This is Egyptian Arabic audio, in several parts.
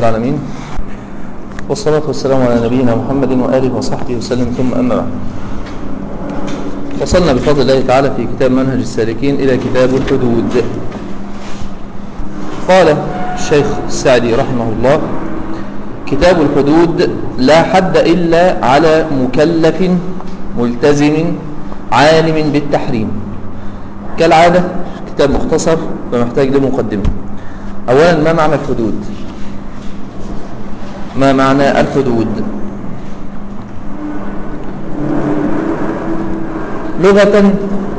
العالمين والصلاة والسلام على نبينا محمد وآله وصحبه وسلم ثم أما بعد وصلنا بفضل الله تعالى في كتاب منهج السالكين إلى كتاب الحدود قال الشيخ السعدي رحمه الله كتاب الحدود لا حد إلا على مكلف ملتزم عالم بالتحريم كالعادة كتاب مختصر فمحتاج لمقدمة أولا ما معنى الحدود ما معنى الحدود لغة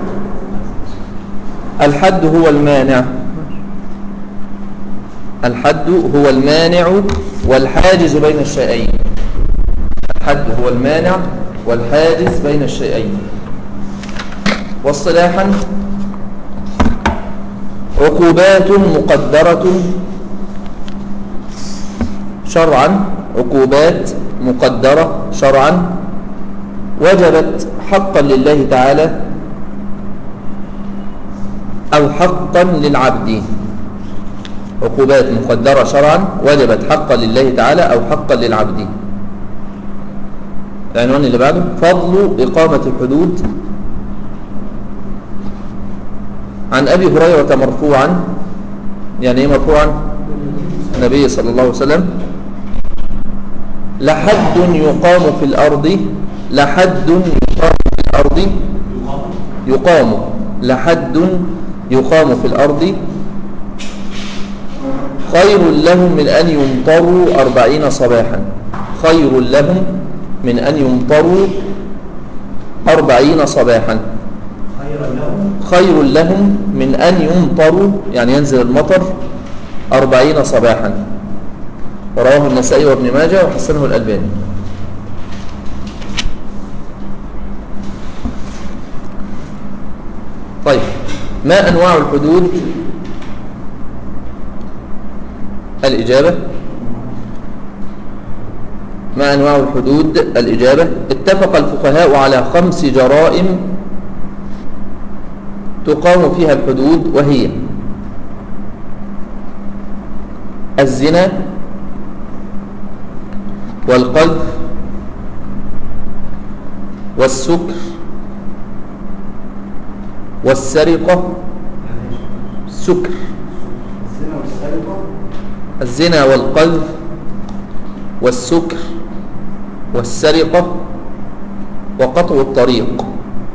الحد هو المانع الحد هو المانع والحاجز بين الشيئين الحد هو المانع والحاجز بين الشيئين واصطلاحا عقوبات مقدرة شرعا عقوبات مقدرة شرعا وجبت حقا لله تعالى أو حقا للعبد عقوبات مقدرة شرعا وجبت حقا لله تعالى أو حقا للعبد العنوان اللي بعده فضل إقامة الحدود عن أبي هريرة مرفوعا يعني ايه مرفوعا النبي صلى الله عليه وسلم لحد يقام في الأرض لحد يقام في الأرض يقام لحد يقام في الأرض خير لهم من أن يمطروا أربعين صباحا خير لهم من أن يمطروا أربعين صباحا خير لهم من أن يمطروا يعني ينزل المطر أربعين صباحا رواه النسائي وابن ماجه وحسنه الألباني طيب ما أنواع الحدود الإجابة ما أنواع الحدود الإجابة اتفق الفقهاء على خمس جرائم تقام فيها الحدود وهي الزنا والقذف والسكر والسرقة سكر الزنا والقذف والسكر والسرقة وقطع الطريق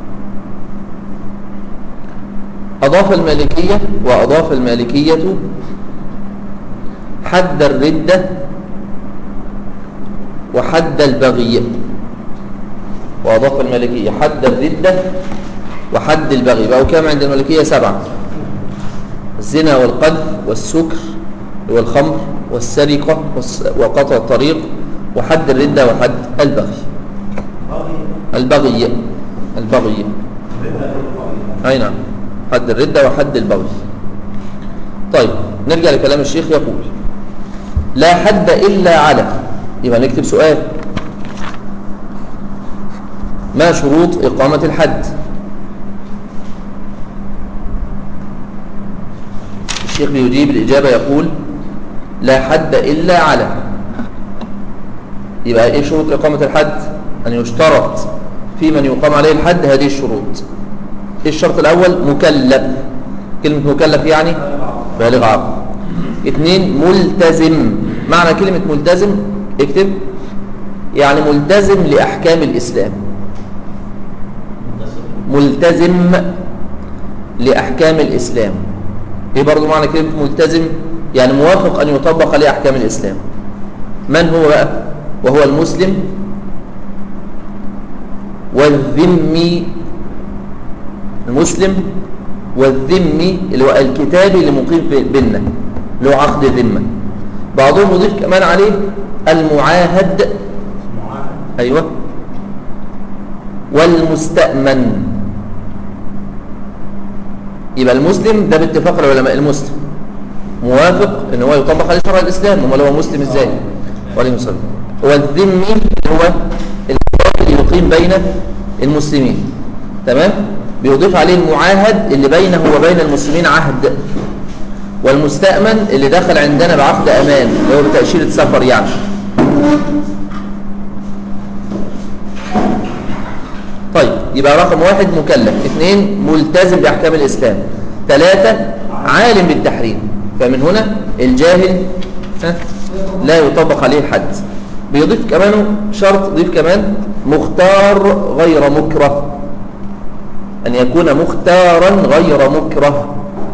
أضاف المالكية وأضاف المالكية حد الردة وحد البغي وأضاف المالكية حد الردة وحد البغي بقوا كام عند المالكية سبعة الزنا والقذف والسكر والخمر والسرقة وقطع الطريق وحد الردة وحد البغي البغي البغي أي نعم حد الردة وحد البغي طيب نرجع لكلام الشيخ يقول لا حد إلا على يبقى نكتب سؤال ما شروط إقامة الحد الشيخ بيجيب الإجابة يقول لا حد إلا على يبقى إيه شروط إقامة الحد أن يشترط في من يقام عليه الحد هذه الشروط إيه الشرط الأول مكلف كلمة مكلف يعني بالغ عقل اثنين ملتزم معنى كلمة ملتزم اكتب يعني ملتزم لأحكام الإسلام ملتزم لأحكام الإسلام ايه برضو معنى كلمة ملتزم يعني موافق أن يطبق عليه أحكام الإسلام من هو بقى وهو المسلم والذمي المسلم والذمي اللي هو الكتابي اللي مقيم بيننا اللي هو عقد الذمة بعضهم يضيف كمان عليه المعاهد أيوة والمستأمن يبقى المسلم ده باتفاق العلماء المسلم موافق ان هو يطبق عليه شرع الاسلام امال هو مسلم ازاي وعليه السلام هو الذمي هو اللي يقيم بين المسلمين تمام بيضيف عليه المعاهد اللي بينه وبين المسلمين عهد والمستأمن اللي دخل عندنا بعقد أمان اللي هو بتأشيرة سفر يعني طيب يبقى رقم واحد مكلف اثنين ملتزم بأحكام الإسلام ثلاثة عالم بالتحريم فمن هنا الجاهل ها، لا يطبق عليه الحد بيضيف كمان شرط يضيف كمان مختار غير مكره أن يكون مختارا غير مكره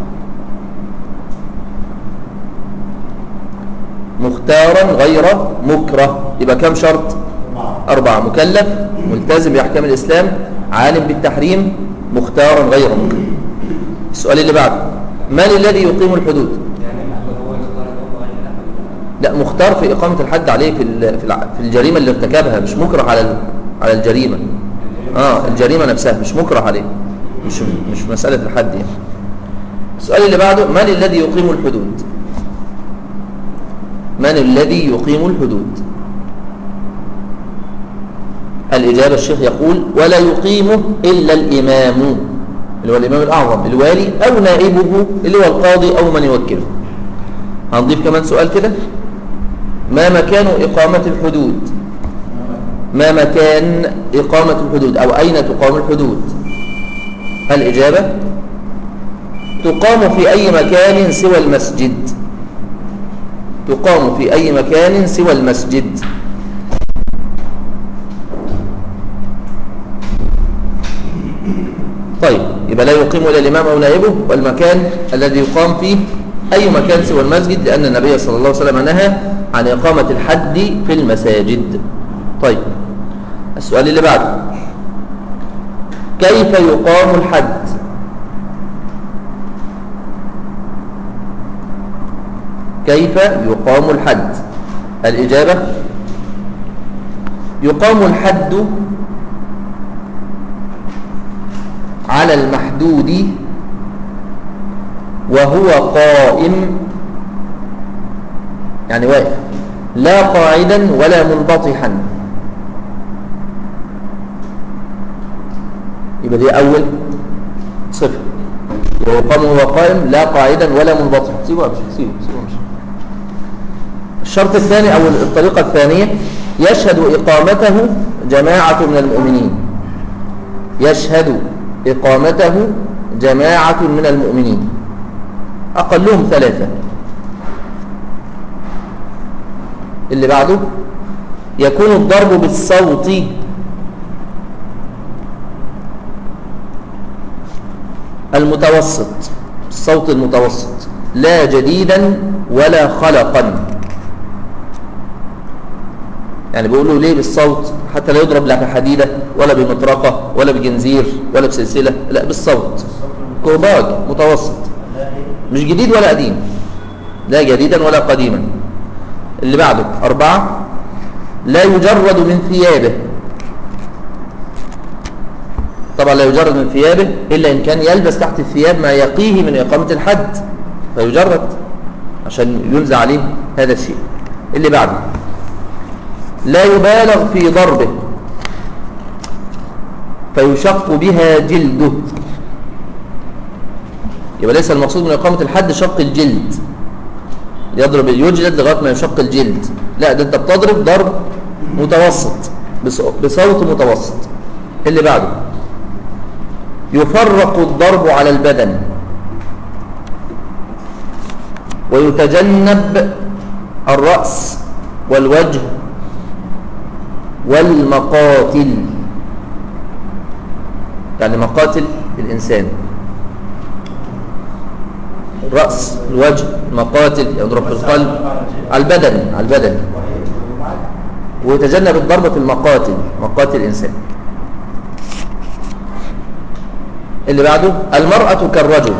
مختارا غير مكره يبقى كم شرط أربعة مكلف ملتزم بأحكام الإسلام عالم بالتحريم مختارا غير مكره السؤال اللي بعده من الذي يقيم الحدود لا مختار في إقامة الحد عليه في ال- في الع- في الجريمة اللي ارتكبها مش مكره على ال- على الجريمة اه الجريمة نفسها مش مكره عليه مش مش مسألة الحد يعني السؤال اللي بعده من الذي يقيم الحدود من الذي يقيم الحدود الإجابة الشيخ يقول ولا يقيمه إلا الإمام اللي هو الإمام الأعظم الوالي أو نائبه اللي هو القاضي أو من يوكله هنضيف كمان سؤال كده ما مكان إقامة الحدود ما مكان إقامة الحدود أو أين تقام الحدود الإجابة تقام في أي مكان سوى المسجد تقام في أي مكان سوى المسجد طيب يبقى لا يقيم إلا الإمام أو نائبه والمكان الذي يقام فيه أي مكان سوى المسجد لأن النبي صلى الله عليه وسلم نهى عن إقامة الحد في المساجد طيب السؤال اللي بعده كيف يقام الحد كيف يقام الحد الإجابة يقام الحد على المحدود وهو قائم يعني واقف لا قاعدا ولا منبطحا يبقى دي أول صفة يقام وهو قائم لا قاعدا ولا منبطحا سيبوا أمشي سيبوا سيبوا أمشي الشرط الثاني أو الطريقة الثانية يشهد إقامته جماعة من المؤمنين يشهد إقامته جماعة من المؤمنين أقلهم ثلاثة اللي بعده يكون الضرب بالصوت المتوسط الصوت المتوسط لا جديدا ولا خلقا يعني بيقولوا ليه بالصوت حتى لا يضرب لا بحديدة ولا بمطرقة ولا بجنزير ولا بسلسلة لا بالصوت كرباج متوسط مش جديد ولا قديم لا جديدا ولا قديما اللي بعده أربعة لا يجرد من ثيابه طبعا لا يجرد من ثيابه إلا إن كان يلبس تحت الثياب ما يقيه من إقامة الحد فيجرد عشان ينزع عليه هذا الشيء اللي بعده لا يبالغ في ضربه فيشق بها جلده يبقى ليس المقصود من إقامة الحد شق الجلد يضرب يجلد لغاية ما يشق الجلد لا ده انت بتضرب ضرب متوسط بص- بصوت متوسط اللي بعده يفرق الضرب على البدن ويتجنب الرأس والوجه والمقاتل يعني مقاتل الإنسان الرأس الوجه المقاتل يضرب في القلب على البدن على البدن ويتجنب الضرب في المقاتل مقاتل الإنسان اللي بعده المرأة كالرجل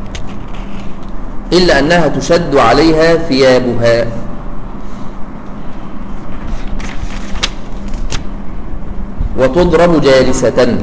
إلا أنها تشد عليها ثيابها وتضرب جالسة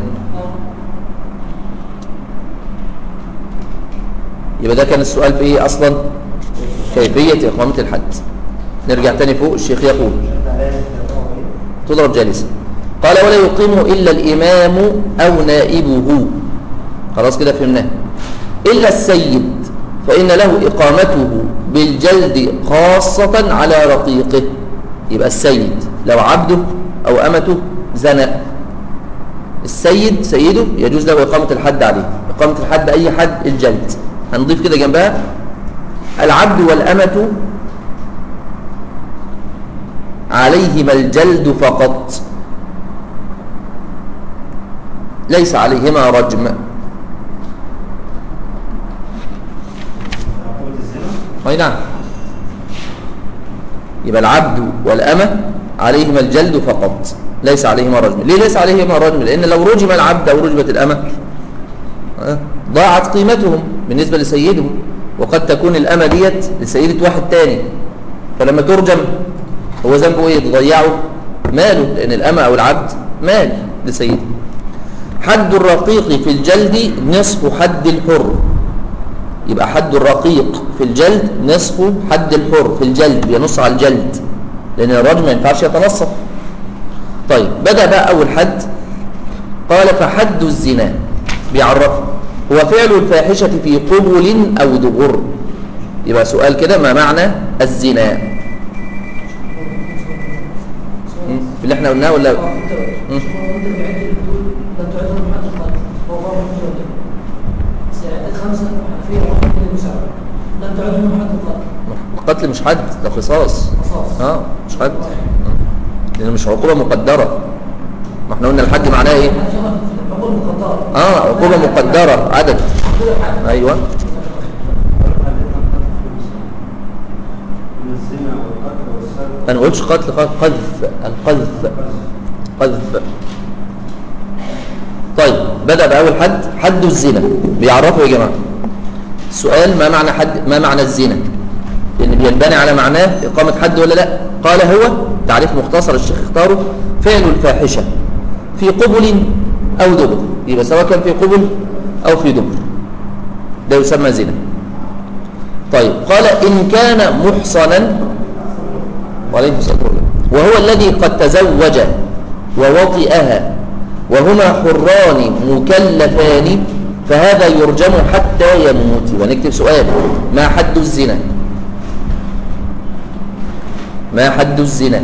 يبقى ده كان السؤال في ايه اصلا كيفية اقامة الحد نرجع تاني فوق الشيخ يقول تضرب جالسة قال ولا يقيم الا الامام او نائبه خلاص كده فهمناه الا السيد فإن له إقامته بالجلد خاصة على رقيقه يبقى السيد لو عبده أو أمته زنى السيد سيده يجوز له إقامة الحد عليه إقامة الحد أي حد الجلد هنضيف كده جنبها العبد والأمة عليهما الجلد فقط ليس عليهما رجم أي نعم يبقى العبد والأمة عليهما الجلد فقط ليس عليهما رجم ليه ليس عليهما رجم لأن لو رجم العبد أو رجمت الأمة ضاعت قيمتهم بالنسبة لسيدهم وقد تكون الأمة ديت لسيدة واحد تاني فلما ترجم هو ذنبه ايه تضيعه ماله لأن الأمة أو العبد مال لسيده حد الرقيق في الجلد نصف حد الحر يبقى حد الرقيق في الجلد نصف حد الحر في الجلد بينص على الجلد لأن الرجل ما ينفعش يتنصف طيب بدأ بقى أول حد قال فحد الزنا بيعرفه هو فعل الفاحشة في قبل أو دبر يبقى سؤال كده ما معنى الزنا اللي احنا قلناه ولا القتل مش حد ده قصاص اه مش حد لان مش عقوبه مقدره ما احنا قلنا الحد معناه ايه اه عقوبه مقدره عدد ايوه انا ما قلتش قتل قذف القذف قذف طيب بدا باول حد حد الزنا بيعرفوا يا جماعه السؤال ما معنى حد ما معنى الزنا لان بينبني على معناه اقامه حد ولا لا قال هو تعريف مختصر الشيخ اختاره فعل الفاحشه في قبل او دبر يبقى سواء كان في قبل او في دبر ده يسمى زنا طيب قال ان كان محصنا وعليه الصلاه والسلام وهو الذي قد تزوج ووطئها وهما حران مكلفان فهذا يرجم حتى يموت ونكتب سؤال ما حد الزنا ما حد الزنا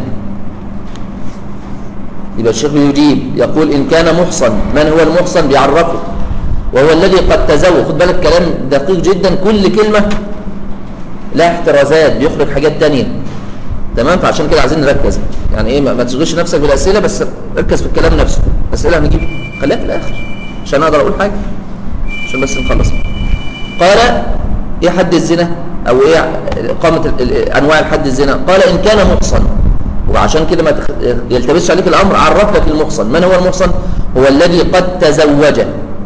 يبقى الشيخ يجيب يقول إن كان محصن من هو المحصن بيعرفه وهو الذي قد تزوج خد بالك كلام دقيق جدا كل كلمة لها احترازات بيخرج حاجات تانية تمام فعشان كده عايزين نركز يعني ايه ما تشغلش نفسك بالاسئله بس ركز في الكلام نفسه الاسئله هنجيب خليها في الاخر عشان اقدر اقول حاجه عشان بس نخلص قال ايه حد الزنا او ايه اقامه انواع الحد الزنا قال ان كان محصن وعشان كده ما يلتبسش عليك الامر عرف لك المحصن من هو المحصن هو الذي قد تزوج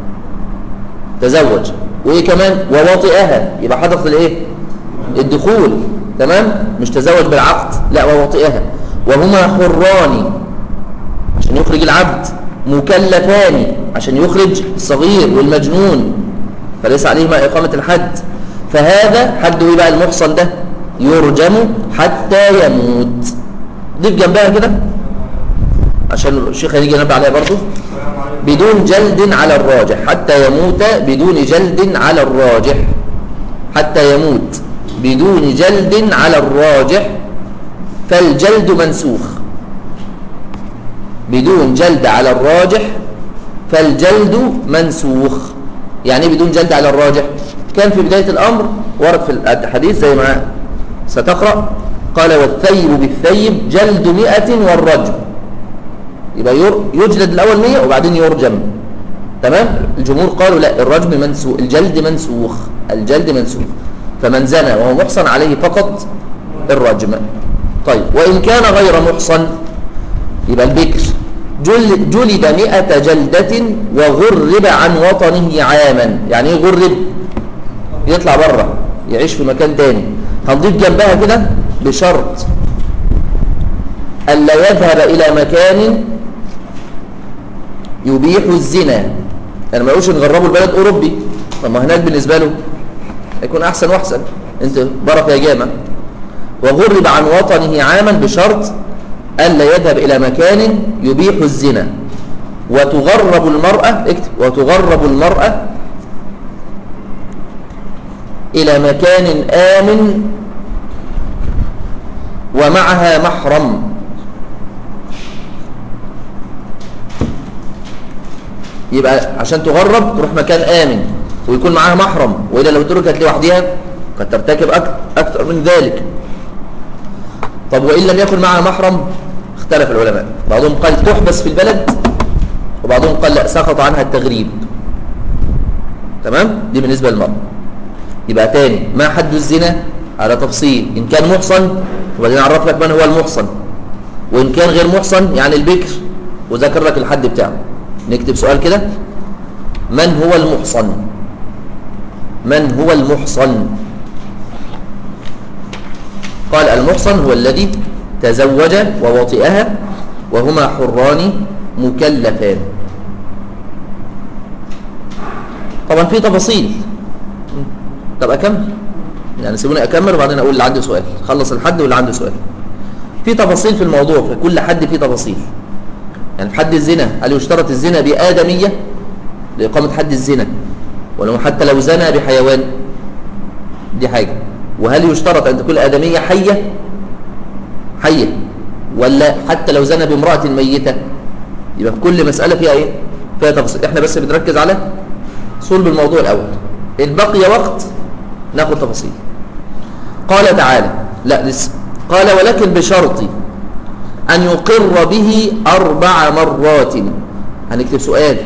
تزوج وايه كمان ووطئها يبقى حدث الايه الدخول تمام مش تزوج بالعقد لا ووطئها وهما حران عشان يخرج العبد مكلفان عشان يخرج الصغير والمجنون فليس عليهما إقامة الحد فهذا حد ايه بقى المحصن ده يرجم حتى يموت ضيف جنبها كده عشان الشيخ هيجي ينبه عليها برضه بدون جلد على الراجح حتى يموت بدون جلد على الراجح حتى يموت بدون جلد على الراجح فالجلد منسوخ بدون جلد على الراجح فالجلد منسوخ يعني بدون جلد على الراجح كان في بداية الأمر ورد في الحديث زي ما ستقرأ قال والثيب بالثيب جلد مئة والرجم يبقى يجلد الأول مئة وبعدين يرجم تمام الجمهور قالوا لا الرجم منسوخ الجلد منسوخ الجلد منسوخ فمن زنى وهو محصن عليه فقط الرجم طيب وإن كان غير محصن يبقى البكر جلد, جلد مئة جلدة وغرب عن وطنه عاما يعني ايه غرب يطلع بره يعيش في مكان تاني هنضيف جنبها كده بشرط ألا يذهب إلى مكان يبيح الزنا يعني ما يقولش نغربه البلد أوروبي طب ما هناك بالنسبة له يكون أحسن وأحسن أنت برك يا جامع وغرب عن وطنه عاما بشرط ألا يذهب إلى مكان يبيح الزنا وتغرب المرأة اكتب وتغرب المرأة إلى مكان آمن ومعها محرم يبقى عشان تغرب تروح مكان آمن ويكون معاها محرم وإلا لو تركت لوحدها قد ترتكب أكثر من ذلك طب وإن لم يكن معها محرم اختلف العلماء بعضهم قال تحبس في البلد وبعضهم قال لا سقط عنها التغريب تمام دي بالنسبة للمرأة يبقى تاني ما حد الزنا على تفصيل إن كان محصن وبعدين أعرف لك من هو المحصن وإن كان غير محصن يعني البكر وذكر لك الحد بتاعه نكتب سؤال كده من هو المحصن من هو المحصن قال المحصن هو الذي تزوج ووطئها وهما حران مكلفان طبعا في تفاصيل طب أكمل يعني سيبوني أكمل وبعدين أقول اللي عنده سؤال خلص الحد واللي عنده سؤال في تفاصيل في الموضوع في كل حد فيه تفاصيل يعني في حد الزنا هل يشترط الزنا بآدمية لإقامة حد الزنا ولو حتى لو زنى بحيوان دي حاجة وهل يشترط أن تكون آدمية حية حية ولا حتى لو زنى بامرأة ميتة يبقى في كل مسألة فيها إيه فيها تفاصيل إحنا بس بنركز على صلب الموضوع الأول إن بقي وقت ناخد تفاصيل قال تعالى لا لسه قال ولكن بشرط أن يقر به أربع مرات هنكتب سؤال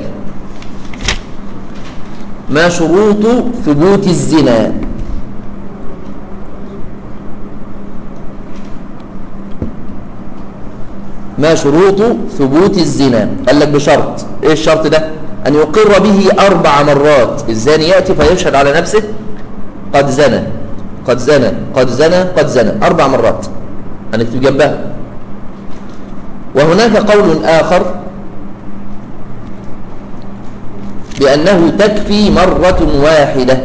ما شروط ثبوت الزنا ما شروط ثبوت الزنا قال لك بشرط ايه الشرط ده ان يقر به اربع مرات الزاني ياتي فيشهد على نفسه قد زنى قد زنى قد زنى قد زنى اربع مرات هنكتب جنبها وهناك قول اخر بانه تكفي مره واحده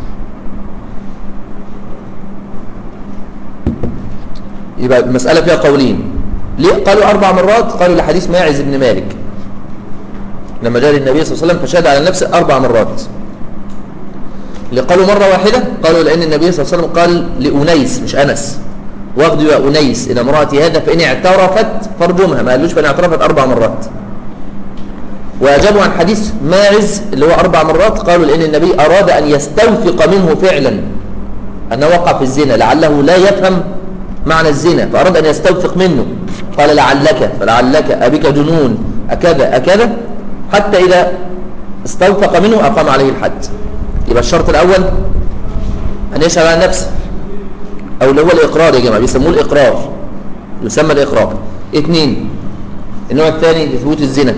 يبقى المساله فيها قولين ليه قالوا أربع مرات قالوا لحديث ماعز بن مالك لما جاء للنبي صلى الله عليه وسلم فشهد على نفسه أربع مرات اللي قالوا مرة واحدة قالوا لأن النبي صلى الله عليه وسلم قال لأنيس مش أنس واخدوا يا أنيس إلى امرأتي هذا فإن اعترفت فارجمها ما قالوش فإن اعترفت أربع مرات وأجابوا عن حديث ماعز اللي هو أربع مرات قالوا لأن النبي أراد أن يستوثق منه فعلا أنه وقع في الزنا لعله لا يفهم معنى الزنا فأراد أن يستوثق منه قال لعلك فلعلك أبك جنون أكذا أكذا حتى إذا استوثق منه أقام عليه الحد يبقى الشرط الأول أن يشهد على نفسه أو اللي هو الإقرار يا جماعة بيسموه الإقرار يسمى الإقرار اثنين النوع الثاني لثبوت الزنا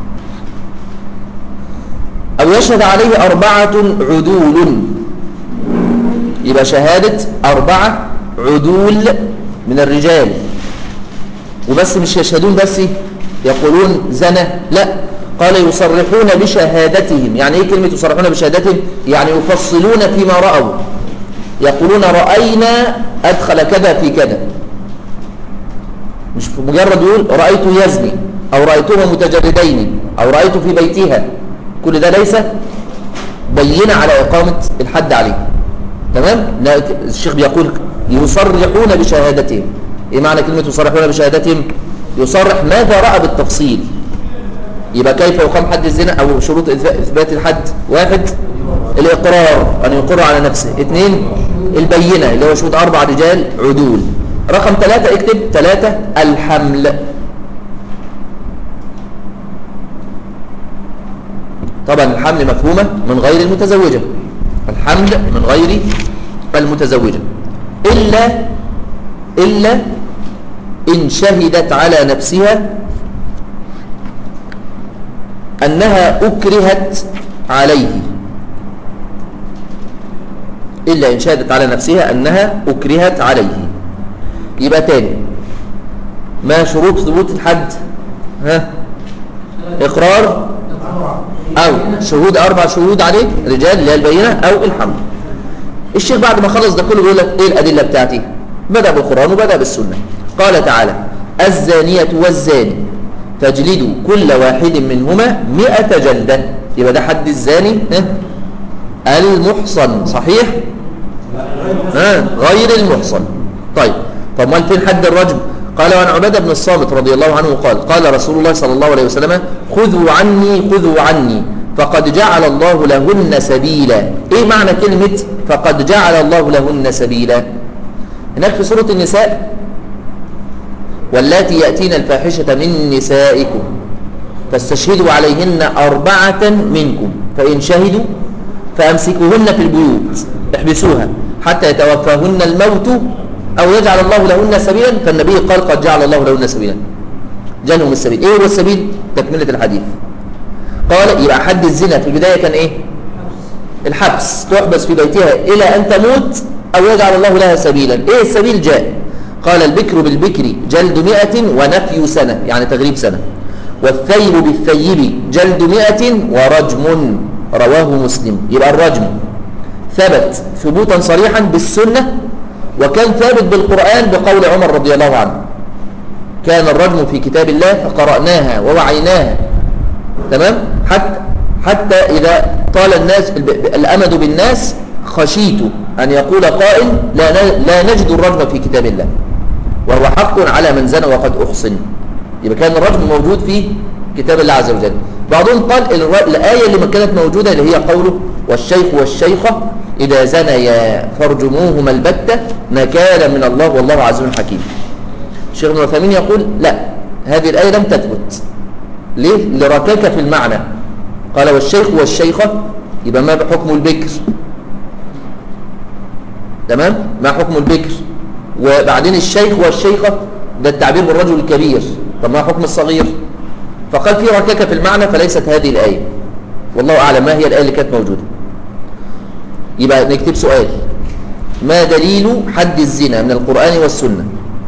أو يشهد عليه أربعة عدول يبقى شهادة أربعة عدول من الرجال وبس مش يشهدون بس يقولون زنى لا قال يصرحون بشهادتهم يعني ايه كلمة يصرحون بشهادتهم يعني يفصلون فيما رأوا يقولون رأينا أدخل كذا في كذا مش مجرد يقول رأيت يزني أو رأيتهما متجردين أو رأيت في بيتها كل ده ليس بينة على إقامة الحد عليه تمام الشيخ بيقول يصرحون بشهادتهم ايه معنى كلمة يصرحون بشهادتهم يصرح ماذا رأى بالتفصيل يبقى كيف يقام حد الزنا او شروط اثبات الحد واحد الاقرار ان يقر على نفسه اثنين البينة اللي هو شروط اربع رجال عدول رقم ثلاثة اكتب ثلاثة الحمل طبعا الحمل مفهومة من غير المتزوجة الحمل من غير المتزوجة إلا إلا إن شهدت على نفسها أنها أكرهت عليه إلا إن شهدت على نفسها أنها أكرهت عليه يبقى تاني ما شروط ثبوت الحد ها إقرار أو شهود أربع شهود عليه رجال اللي هي البينة أو الحمل الشيخ بعد ما خلص ده كله بيقول لك إيه الأدلة بتاعتي بدأ بالقرآن وبدأ بالسنة قال تعالى الزانية والزاني فاجلدوا كل واحد منهما مئة جلدة يبقى ده حد الزاني ها؟ المحصن صحيح ها غير المحصن طيب طب ما فين حد الرجم قال وعن عبادة بن الصامت رضي الله عنه قال قال رسول الله صلى الله عليه وسلم خذوا عني خذوا عني فقد جعل الله لهن سبيلا ايه معنى كلمة فقد جعل الله لهن سبيلا هناك في سورة النساء واللاتي يأتين الفاحشة من نسائكم فاستشهدوا عليهن أربعة منكم فإن شهدوا فأمسكوهن في البيوت احبسوها حتى يتوفاهن الموت أو يجعل الله لهن سبيلا فالنبي قال قد جعل الله لهن سبيلا جالهم السبيل ايه هو السبيل تكملة الحديث قال يبقى حد الزنا في البداية كان ايه الحبس تحبس في بيتها إلى أن تموت أو يجعل الله لها سبيلا ايه السبيل جاء قال البكر بالبكر جلد مئة ونفي سنة يعني تغريب سنة والثيب بالثيب جلد مئة ورجم رواه مسلم يبقى الرجم ثبت ثبوتا صريحا بالسنة وكان ثابت بالقرآن بقول عمر رضي الله عنه كان الرجم في كتاب الله فقرأناها ووعيناها تمام حتى حتى إذا طال الناس الأمد بالناس خشيت أن يقول قائل لا لا نجد الرجم في كتاب الله وهو حق على من زنى وقد أحصن يبقى كان الرجم موجود في كتاب الله عز وجل بعضهم قال الآية اللي ما كانت موجودة اللي هي قوله والشيخ والشيخة إذا زنيا فارجموهما البتة نكالا من الله والله عزيز حكيم الشيخ ابن عثيمين يقول لا هذه الآية لم تثبت ليه؟ لركاكة في المعنى قال والشيخ والشيخة يبقى ما حكم البكر تمام ما حكم البكر وبعدين الشيخ والشيخة ده التعبير بالرجل الكبير طب ما حكم الصغير فقال في ركاكة في المعنى فليست هذه الآية والله أعلم ما هي الآية اللي كانت موجودة يبقى نكتب سؤال ما دليل حد الزنا من القرآن والسنة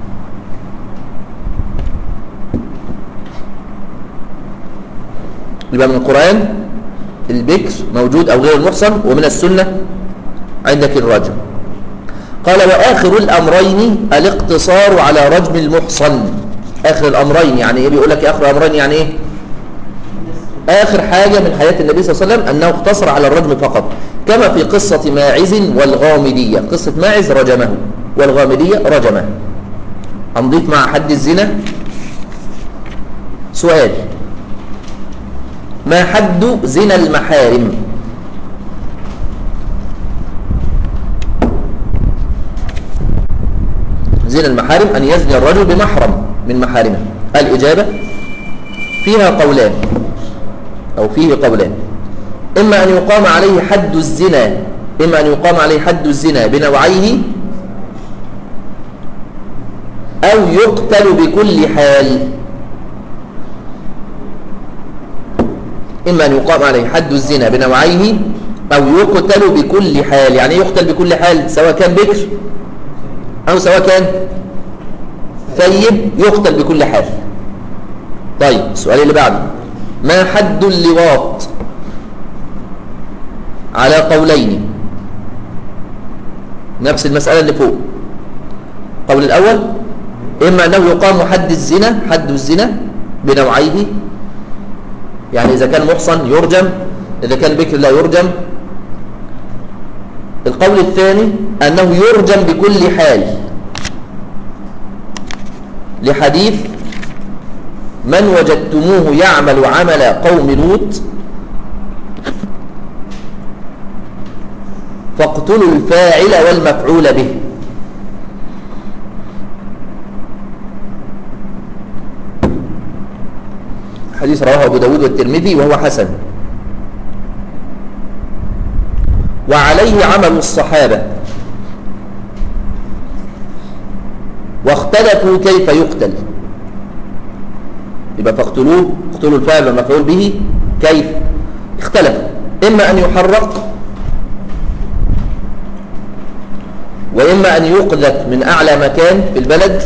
يبقى من القرآن البكر موجود أو غير المحصن ومن السنة عندك الرجم قال وآخر الأمرين الاقتصار على رجم المحصن آخر الأمرين يعني إيه بيقول لك آخر الأمرين يعني إيه آخر حاجة من حياة النبي صلى الله عليه وسلم أنه اقتصر على الرجم فقط كما في قصة ماعز والغامدية قصة ماعز رجمه والغامدية رجمه هنضيف مع حد الزنا سؤال ما حد زنا المحارم زنا المحارم أن يزني الرجل بمحرم من محارمه الإجابة فيها قولان أو فيه قولان إما أن يقام عليه حد الزنا إما أن يقام عليه حد الزنا بنوعيه أو يقتل بكل حال إما أن يقام عليه حد الزنا بنوعيه أو يقتل بكل حال يعني يقتل بكل حال سواء كان بكر أو سواء كان ثيب يقتل بكل حال طيب السؤال اللي بعده ما حد اللواط على قولين نفس المسألة اللي فوق قول الأول إما أنه يقام حد الزنا حد الزنا بنوعيه يعني إذا كان محصن يرجم إذا كان بكر لا يرجم القول الثاني أنه يرجم بكل حال لحديث من وجدتموه يعمل عمل قوم لوط فاقتلوا الفاعل والمفعول به حديث رواه أبو داود والترمذي وهو حسن وعليه عمل الصحابة واختلفوا كيف يقتل يبقى فاقتلوه اقتلوا الفاعل والمفعول به كيف اختلفوا إما أن يحرق وإما أن يقذف من أعلى مكان في البلد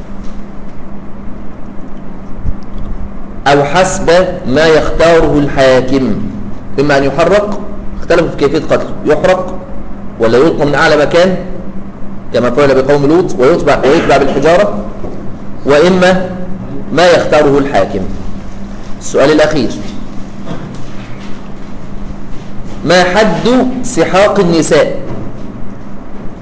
أو حسب ما يختاره الحاكم إما أن يحرق اختلفوا في كيفية قتله يحرق ولا يلقى من أعلى مكان كما فعل بقوم لوط ويتبع, ويتبع بالحجارة وإما ما يختاره الحاكم السؤال الأخير ما حد سحاق النساء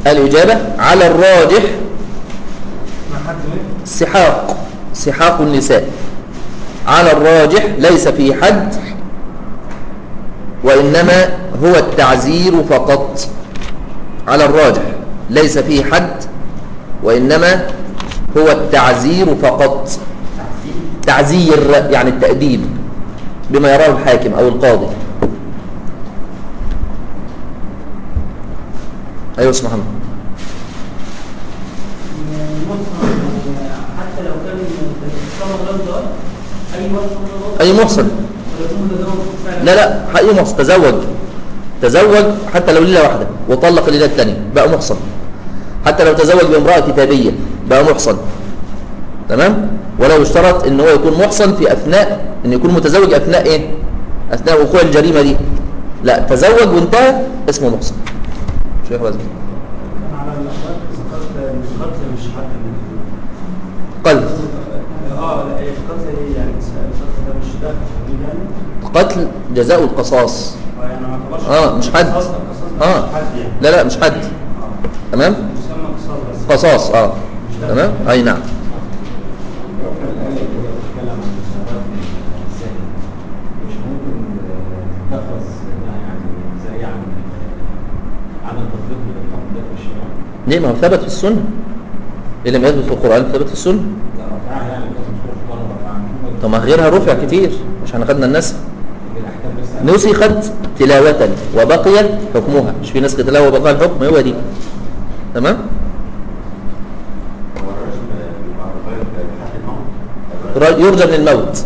الإجابة على الراجح ما حد منه سحاق سحاق النساء على الراجح ليس في حد وإنما هو التعزير فقط على الراجح ليس في حد وإنما هو التعزير فقط تعزير يعني التأديب بما يراه الحاكم أو القاضي أيوة اسمع محمد حتى لو كان الصلاة غير ضار أي وقت أي محصن ويكون متزوج فعلا لا لا حقيقي محصن تزوج تزوج حتى لو ليلة واحدة وطلق الليلة الثانية بقى محصن حتى لو تزوج بامرأة كتابية بقى محصن تمام ولو اشترط ان هو يكون محصن في اثناء ان يكون متزوج اثناء ايه اثناء وقوع الجريمة دي لا تزوج وانتهى اسمه محصن شيخ لازم على الأخلاق ذكرت إن القتل مش حد من قلب اه لا إيه، القتل إيه يعني القتل ده مش دخل يعني قتل جزاء القصاص اه يعني ما اعتبرش اه مش حد القصاص القصاص اه مش حد يعني لا لا مش حد اه تمام يسمى قصاص بس قصاص اه تمام اي نعم الآية اللي هي بتتكلم عن الشهوات الإنسان مش ممكن تحفظ يعني زي عن عدم تطبيق للتطبيق في الشرع ليه ما هو ثبت في السنة إيه لم يثبت في القرآن ثبت في السنة لا رفعها يعني كانت مش في القرآن رفعها طب ما غيرها رفع كتير مش احنا خدنا النسخ الأحكام بس نسخت تلاوة وبقي حكمها مش في نسخ تلاوة وبقى الحكم هو دي تمام هو الرجل بيبقى غير بحد الموت ر- يرجى من الموت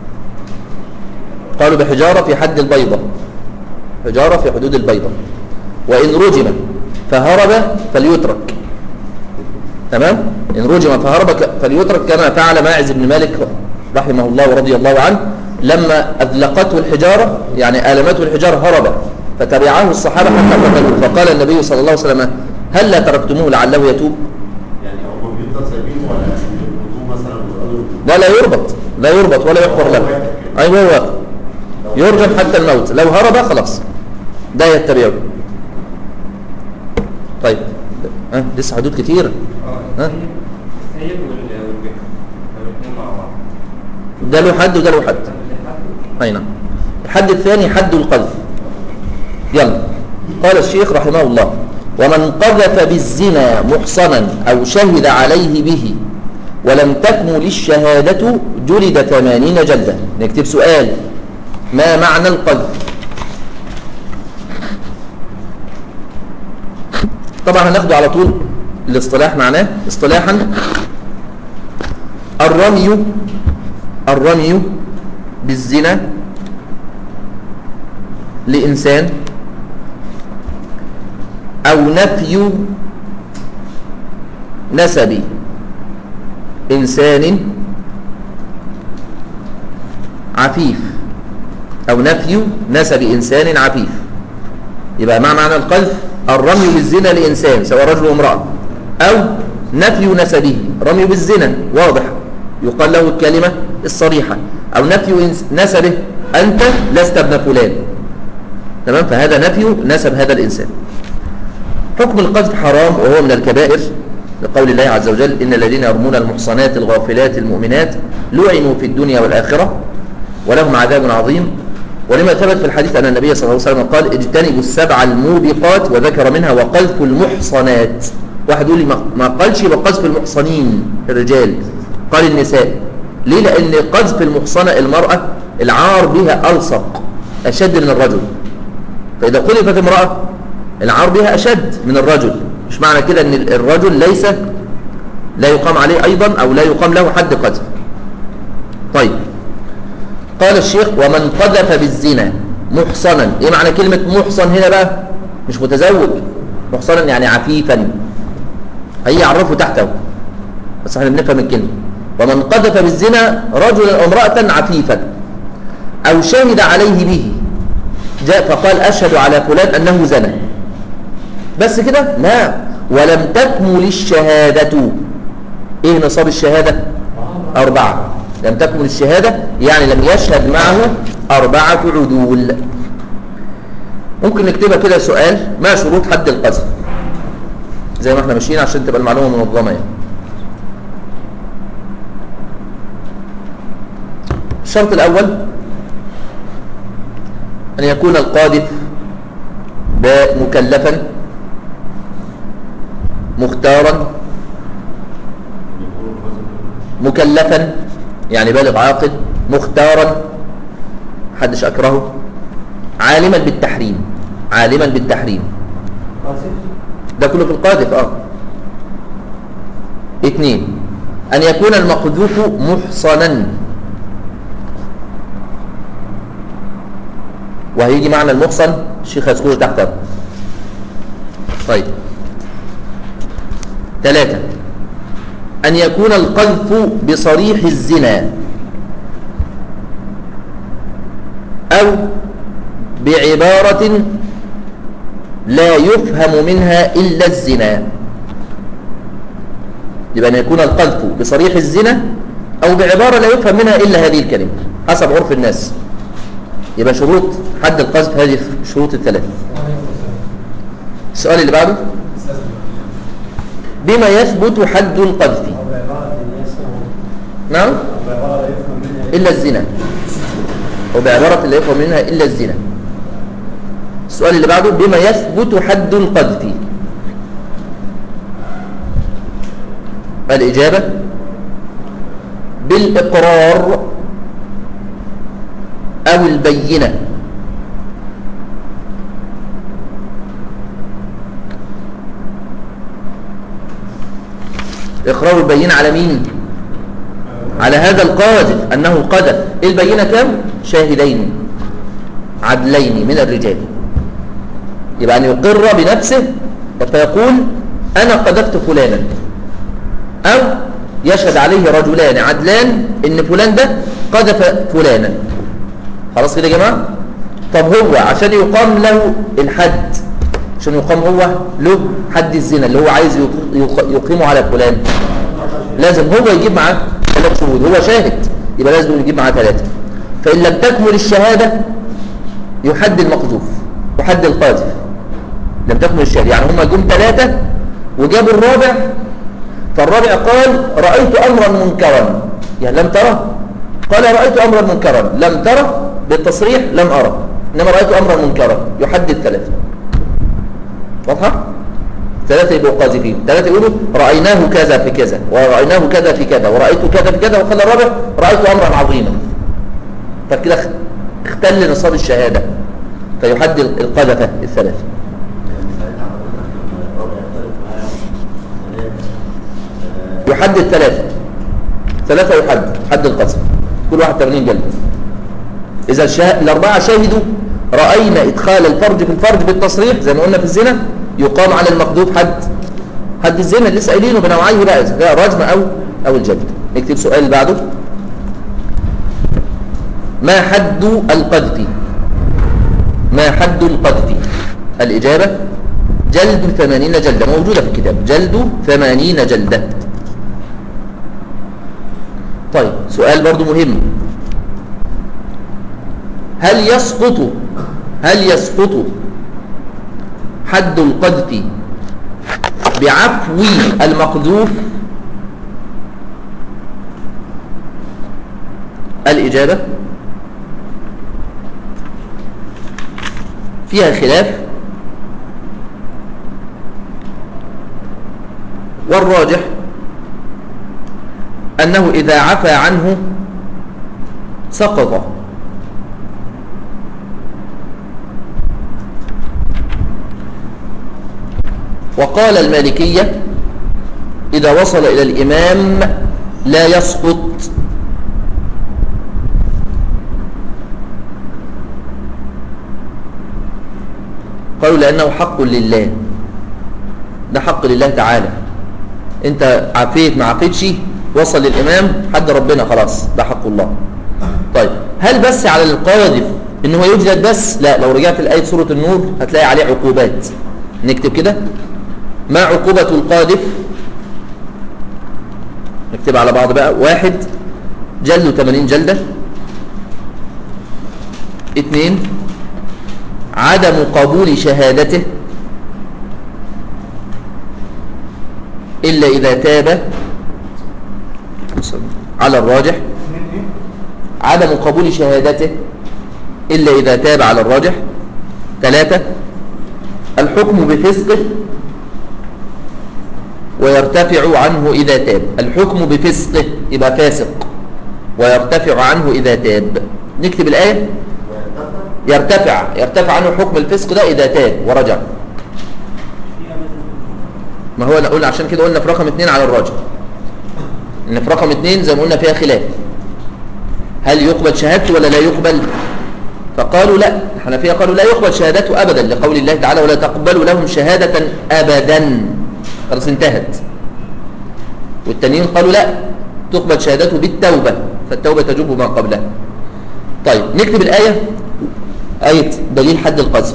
قالوا بحجارة في حد البيضة حجارة في حدود البيضة وإن رجم فهرب فليترك تمام إن رجم فهرب ك- فليترك كما فعل ماعز بن مالك رحمه الله ورضي الله عنه لما أذلقته الحجارة يعني آلمته الحجارة هرب فتبعه الصحابة حتى قتلوه فقال النبي صلى الله عليه وسلم هل لا تركتموه لعله يتوب يعني هو بيفضل سايبينه ولا يربطوه مثلا ويقولوا لا لا يربط لا يربط ولا يحفر له ايوه هو واقف. يرجم حتى الموت لو هرب خلاص ده يتبعه طيب ها لسه حدود كتيره ها السيد والبكر الاثنين مع بعض ده له حد وده له حد اي نعم الحد الثاني حد القذف يلا قال الشيخ رحمه الله ومن قذف بالزنا محصنا او شهد عليه به ولم تكمل الشهادة جلد ثمانين جلدة نكتب سؤال ما معنى القذف طبعا هناخده على طول الاصطلاح معناه اصطلاحا الرمي الرمي بالزنا لإنسان أو نفي نسب إنسان عفيف أو نفي نسب إنسان عفيف يبقى مع معنى القذف الرمي بالزنا لإنسان سواء رجل وامرأة أو نفي نسبه رمي بالزنا واضح يقال له الكلمة الصريحة أو نفي إنس- نسبه أنت لست ابن فلان تمام فهذا نفي نسب هذا الإنسان حكم القذف حرام وهو من الكبائر لقول الله عز وجل إن الذين يرمون المحصنات الغافلات المؤمنات لعنوا في الدنيا والآخرة ولهم عذاب عظيم ولما ثبت في الحديث أن النبي صلى الله عليه وسلم قال اجتنبوا السبع الموبقات وذكر منها وقذف المحصنات واحد يقول لي ما- ما قالش وقذف المحصنين الرجال قال النساء ليه لأن قذف المحصنة المرأة العار بها ألصق أشد من الرجل فإذا قذفت امرأة العار بها أشد من الرجل مش معنى كده أن الرجل ليس لا يقام عليه أيضا أو لا يقام له حد قذف طيب قال الشيخ ومن قذف بالزنا محصنا ايه معنى كلمة محصن هنا بقى مش متزوج محصنا يعني عفيفا هي يعرفه تحته بس احنا بنفهم الكلمة ومن قذف بالزنا رجلا او امرأة عفيفا او شهد عليه به جاء فقال اشهد على فلان انه زنى بس كده لا ولم تكمل الشهادة ايه نصاب الشهادة أربعة لم تكمل الشهادة يعني لم يشهد معه أربعة عدول ممكن نكتبها كده سؤال ما شروط حد القذف زي ما احنا ماشيين عشان تبقى المعلومة منظمة يعني الشرط الأول أن يكون القاذف مكلفا مختارا مكلفا يعني بالغ عاقل مختارا محدش أكرهه عالما بالتحريم عالما بالتحريم قاسم ده كله في القاذف اه اثنين أن يكون المقذوف محصنا وهيجي معنى المحصن الشيخ هيذكره تحت طيب ثلاثة أن يكون القذف بصريح الزنا أو بعبارة لا يفهم منها إلا الزنا يبقى أن يكون القذف بصريح الزنا أو بعبارة لا يفهم منها إلا هذه الكلمة حسب عرف الناس يبقى شروط حد القذف هذه الشروط الثلاثة السؤال اللي بعده بما يثبت حد القذف أو بعبارة الناس نعم أو بعبارة لا يفهم منها إلا الزنا وبعبارة لا يفهم منها إلا الزنا السؤال اللي بعده بما يثبت حد القذف الإجابة بالإقرار أو البينة إقرار البينة على مين؟ على هذا القاذف أنه قذف إيه البينة كم؟ شاهدين عدلين من الرجال يبقى أن يقر بنفسه فيقول أنا قذفت فلانا أو يشهد عليه رجلان عدلان إن فلان ده قذف فلانا خلاص كده يا جماعة طب هو عشان يقام له الحد عشان يقام هو له حد الزنا اللي هو عايز يق- يق- يقيمه على فلان لازم هو يجيب معاه ثلاث شهود هو شاهد يبقى لازم يجيب معاه ثلاثة فإن لم تكمل الشهادة يحد المقذوف يحد القاذف لم تكمل الشهادة يعني هم جم ثلاثة وجابوا الرابع فالرابع قال رأيت أمرا منكرا يعني لم ترى قال رأيت أمرا منكرا لم ترى بالتصريح لم أرى إنما رأيت أمرا منكرا يحد الثلاثة واضحة؟ ثلاثة يبقوا قاذفين ثلاثة يقولوا رأيناه كذا في كذا ورأيناه كذا في كذا ورأيت كذا في كذا وقال الرابع رأيت أمرا عظيما فكده اخ- اختل نصاب الشهادة فيحد القذفة الثلاثة يحد الثلاثة ثلاثة يحد حد القذف كل واحد 80 جلدة إذا الشا... الأربعة شهدوا رأينا إدخال الفرج في الفرج بالتصريح زي ما قلنا في الزنا يقام على المقذوف حد حد الزنا اللي لسه قايلينه بنوعيه بقى إذا كان رجم أو أو الجلد نكتب سؤال اللي بعده ما حد القذف ما حد القذف الإجابة جلد ثمانين جلدة موجودة في الكتاب جلد ثمانين جلدة طيب سؤال برضو مهم هل يسقط هل يسقط حد القذف بعفو المقذوف الإجابة فيها خلاف والراجح أنه إذا عفى عنه سقط وقال المالكية إذا وصل إلى الإمام لا يسقط قالوا لأنه حق لله ده حق لله تعالى انت عفيت ما عفيتش وصل للإمام حد ربنا خلاص ده حق الله طيب هل بس على القاذف ان هو يجلد بس لا لو رجعت لآية سورة النور هتلاقي عليه عقوبات نكتب كده ما عقوبة القاذف نكتب على بعض بقى واحد جلد 80 جلدة اثنين عدم قبول شهادته إلا إذا تاب على الراجح عدم قبول شهادته إلا إذا تاب على الراجح ثلاثة الحكم بفسقه ويرتفع عنه إذا تاب الحكم بفسقه يبقى فاسق ويرتفع عنه إذا تاب نكتب الآية يرتفع يرتفع عنه حكم الفسق ده إذا تاب ورجع ما هو أنا قلنا عشان كده قلنا في رقم اثنين على الراجح إن في رقم اثنين زي ما قلنا فيها خلاف هل يقبل شهادته ولا لا يقبل فقالوا لا الحنفية قالوا لا يقبل شهادته أبدا لقول الله تعالى ولا تقبلوا لهم شهادة أبدا خلاص انتهت والتانيين قالوا لا تقبل شهادته بالتوبة فالتوبة تجوب ما قبلها طيب نكتب الآية آية دليل حد القذف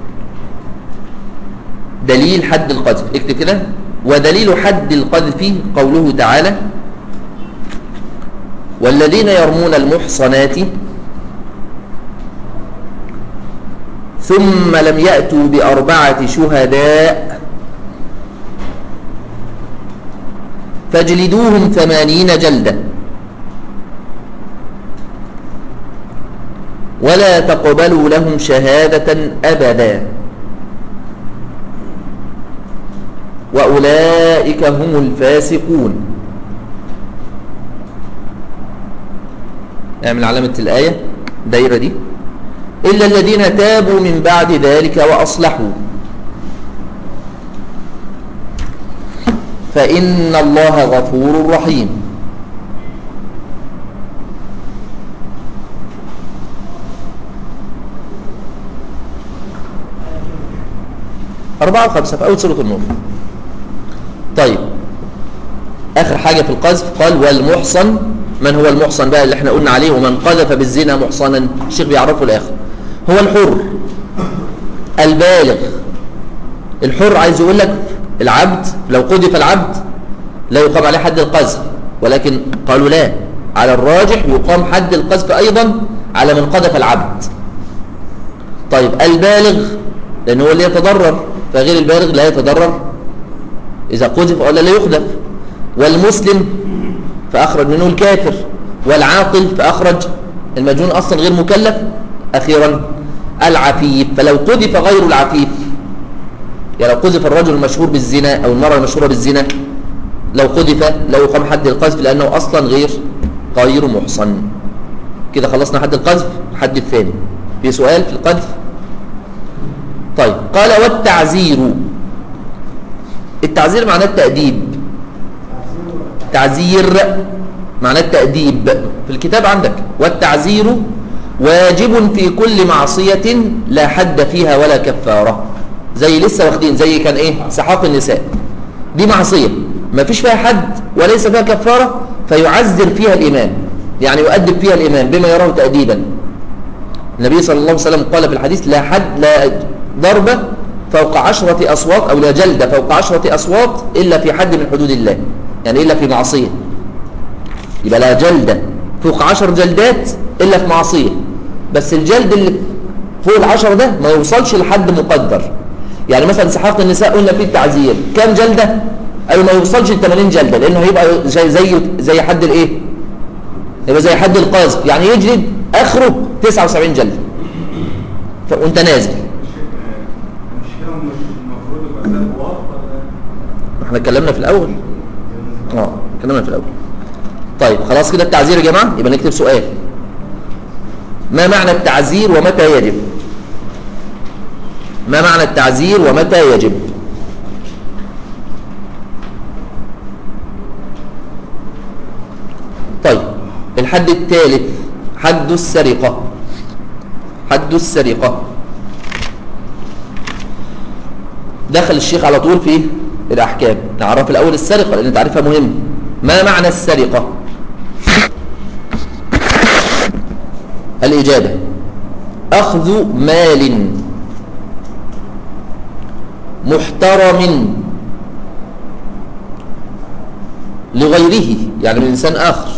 دليل حد القذف اكتب كده ودليل حد القذف قوله تعالى والذين يرمون المحصنات ثم لم يأتوا بأربعة شهداء فاجلدوهم ثمانين جلدة ولا تقبلوا لهم شهادة أبدا وأولئك هم الفاسقون اعمل علامة الآية دايرة دي إلا الذين تابوا من بعد ذلك وأصلحوا فإن الله غفور رحيم أربعة وخمسة في أول سورة النور طيب آخر حاجة في القذف قال والمحصن من هو المحصن بقى اللي احنا قلنا عليه ومن قذف بالزنا محصنا الشيخ بيعرفه الآخر هو الحر البالغ الحر عايز يقول لك العبد لو قذف العبد لا يقام عليه حد القذف ولكن قالوا لا على الراجح يقام حد القذف أيضا على من قذف العبد طيب البالغ لأنه هو اللي يتضرر فغير البالغ لا يتضرر إذا قذف ولا لا يقذف والمسلم فأخرج منه الكافر والعاقل فأخرج المجنون أصلا غير مكلف أخيرا العفيف فلو قذف غير العفيف يعني لو قذف الرجل المشهور بالزنا أو المرأة المشهورة بالزنا لو قذف لا يقام حد القذف لأنه أصلا غير غير محصن كده خلصنا حد القذف حد الثاني في سؤال في القذف طيب قال والتعزير التعزير معناه التأديب تعزير معناه التأديب في الكتاب عندك والتعزير واجب في كل معصية لا حد فيها ولا كفارة زي لسه واخدين زي كان ايه سحاق النساء دي معصية ما فيش فيها حد وليس فيها كفارة فيعزر فيها الإمام يعني يؤدب فيها الإمام بما يراه تأديبا النبي صلى الله عليه وسلم قال في الحديث لا حد لا ضربة فوق عشرة أصوات أو لا جلدة فوق عشرة أصوات إلا في حد من حدود الله يعني إلا في معصية يبقى لا جلدة فوق عشر جلدات إلا في معصية بس الجلد اللي فوق العشر ده ما يوصلش لحد مقدر يعني مثلا سحاق النساء قلنا فيه التعزير كام جلدة قالوا ما يوصلش ل 80 جلدة لأنه هيبقى زي زي زي حد الإيه يبقى زي حد القاذف يعني يجلد آخره 79 جلدة ف- وانت نازل مش كده مش المفروض يبقى ده واضح ولا احنا اتكلمنا في الأول اه اتكلمنا في الأول طيب خلاص كده التعزير يا جماعة يبقى نكتب سؤال ما معنى التعزير ومتى يجب ما معنى التعزير ومتى يجب طيب الحد الثالث حد السرقة حد السرقة دخل الشيخ على طول في الأحكام نعرف الأول السرقة لأن تعريفها مهم ما معنى السرقة الإجابة أخذ مال محترم لغيره يعني من إنسان آخر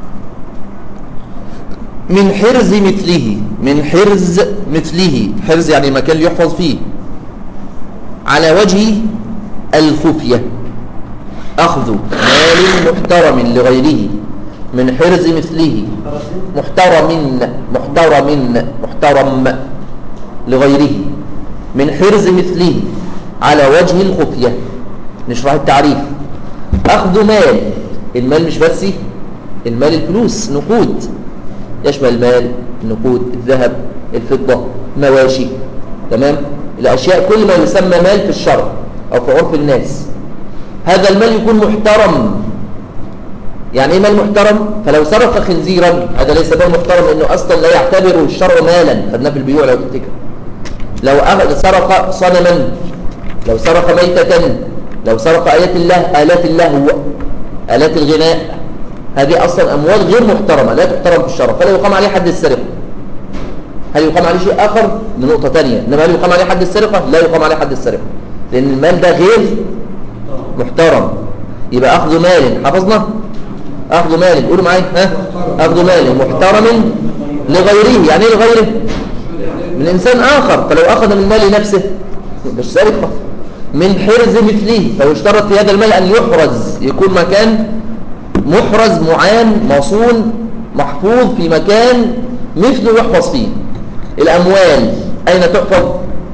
من حرز مثله من حرز مثله حرز يعني مكان يحفظ فيه على وجه الخفية أخذ مال محترم لغيره من حرز مثله محترم محترم محترم لغيره من حرز مثله على وجه الخفية نشرح التعريف أخذ مال المال مش بس المال الفلوس نقود يشمل المال النقود الذهب الفضة مواشي تمام الأشياء كل ما يسمى مال في الشرع أو في عرف الناس هذا المال يكون محترم يعني ايه مال محترم فلو سرق خنزيرا هذا ليس مال محترم لانه اصلا لا يعتبره الشرع مالا خدناه في البيوع لو تفتكر لو أخذ سرق صنما لو سرق ميتة لو سرق آيات الله آلات اللهو آلات الغناء هذه أصلا أموال غير محترمة لا تحترم في الشرع فلا يقام عليه حد السرقة هل يقام عليه شيء آخر لنقطة ثانية إنما هل يقام عليه حد السرقة لا يقام عليه حد السرقة لأن المال ده غير محترم يبقى أخذ مال حفظنا أخذ مال قولوا معايا ها أخذ مال محترم لغيره يعني ايه لغيره من إنسان آخر فلو أخذ من مال نفسه مش سرقة من حرز مثله فيشترط في هذا المال أن يحرز يكون مكان محرز معان مصون محفوظ في مكان مثله يحفظ فيه الأموال أين تحفظ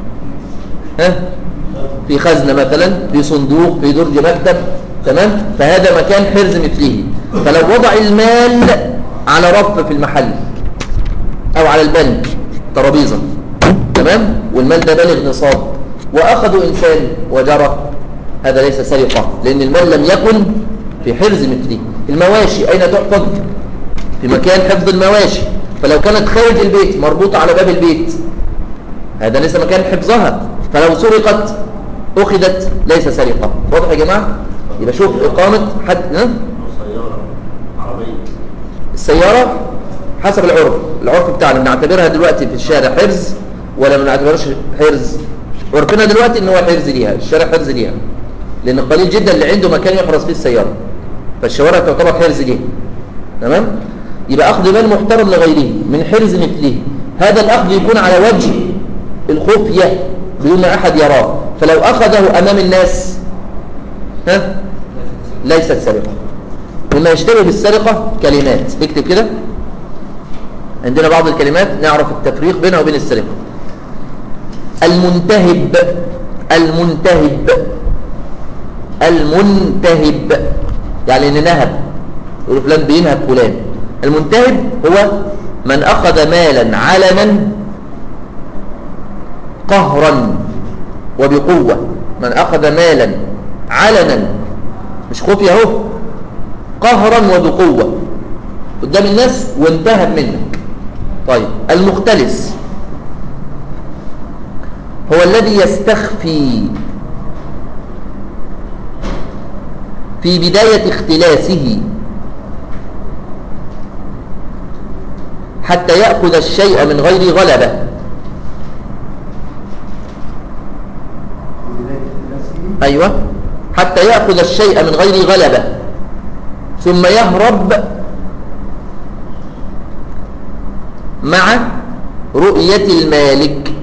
ها في خزنة مثلا في صندوق في درج مكتب تمام فهذا مكان حرز مثله فلو وضع المال على رف في المحل أو على البنك ترابيزة تمام والمال ده بالغ نصاب وأخذوا إنسان وجرى هذا ليس سرقة لأن المال لم يكن في حرز مثله المواشي أين تحفظ في مكان حفظ المواشي فلو كانت خارج البيت مربوطة على باب البيت هذا ليس مكان حفظها فلو سرقت أخذت ليس سرقة واضح يا جماعة يبقى شوف إقامة حد ها؟ سيارة عربية السيارة حسب العرف العرف بتاعنا بنعتبرها دلوقتي في الشارع حرز ولا ما بنعتبرش حرز عرفنا دلوقتي ان هو حرز ليها الشارع حرز ليها لان قليل جدا اللي عنده مكان يحرز فيه السيارة فالشوارع تعتبر حرز ليها تمام يبقى اخذ مال محترم لغيره من حرز مثله هذا الاخذ يكون على وجه الخفية بدون ما احد يراه فلو اخذه امام الناس ها ليست سرقة مما يشتبه بالسرقة كلمات اكتب كده عندنا بعض الكلمات نعرف التفريق بينها وبين السرقة المنتهب المنتهب المنتهب يعني ان نهب يقول فلان بينهب فلان المنتهب هو من أخذ مالا علنا قهرا وبقوة من أخذ مالا علنا مش خفية اهو قهرا وبقوة قدام الناس وانتهب منك طيب المختلس هو الذي يستخفي في بداية اختلاسه حتى يأخذ الشيء من غير غلبة أيوة حتى يأخذ الشيء من غير غلبة ثم يهرب مع رؤية المالك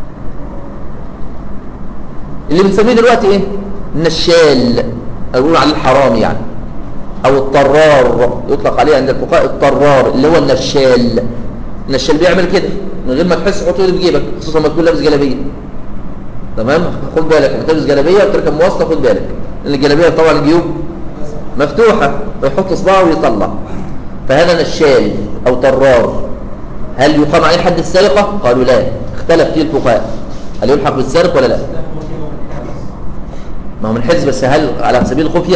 اللي بنسميه دلوقتي ايه النشال أو يقولوا عليه الحرام يعني او الطرار يطلق عليه عند الفقهاء الطرار اللي هو النشال النشال بيعمل كده من غير ما تحس حطه في جيبك خصوصا لما تكون لابس جلابيه تمام خد بالك لما تلبس جلابيه وتركب مواصله خد بالك لان الجلابيه طبعا الجيوب مفتوحه فيحط اصبعه ويطلع فهذا نشال او طرار هل يقام عليه حد السرقه قالوا لا اختلف فيه الفقهاء هل يلحق بالسرق ولا لا ما هو من حزب بس هل على سبيل الخفيه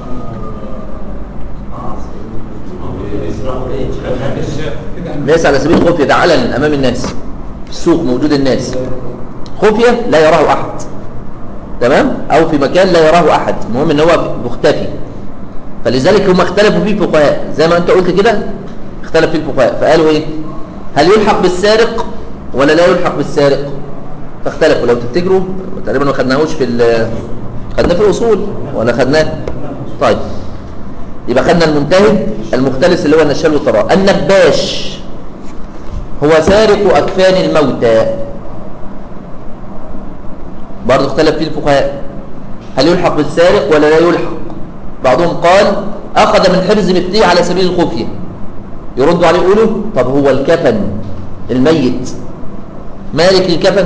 ليس على سبيل الخفية ده علن أمام الناس في السوق موجود الناس خفية لا يراه أحد تمام أو في مكان لا يراه أحد المهم أن هو مختفي فلذلك هم اختلفوا فيه الفقهاء زي ما أنت قلت كده اختلف فيه الفقهاء فقالوا إيه هل يلحق بالسارق ولا لا يلحق بالسارق فاختلفوا لو تفتكروا تقريبا ما خدناهوش في خدناه في الأصول ولا خدناه طيب يبقى خدنا المنتهب المختلس اللي هو النشال والطراء النباش هو سارق أكفان الموتى برضه اختلف فيه الفقهاء هل يلحق بالسارق ولا لا يلحق بعضهم قال أخذ من حرز مفتيه على سبيل الخفية يردوا عليه يقولوا طب هو الكفن الميت مالك للكفن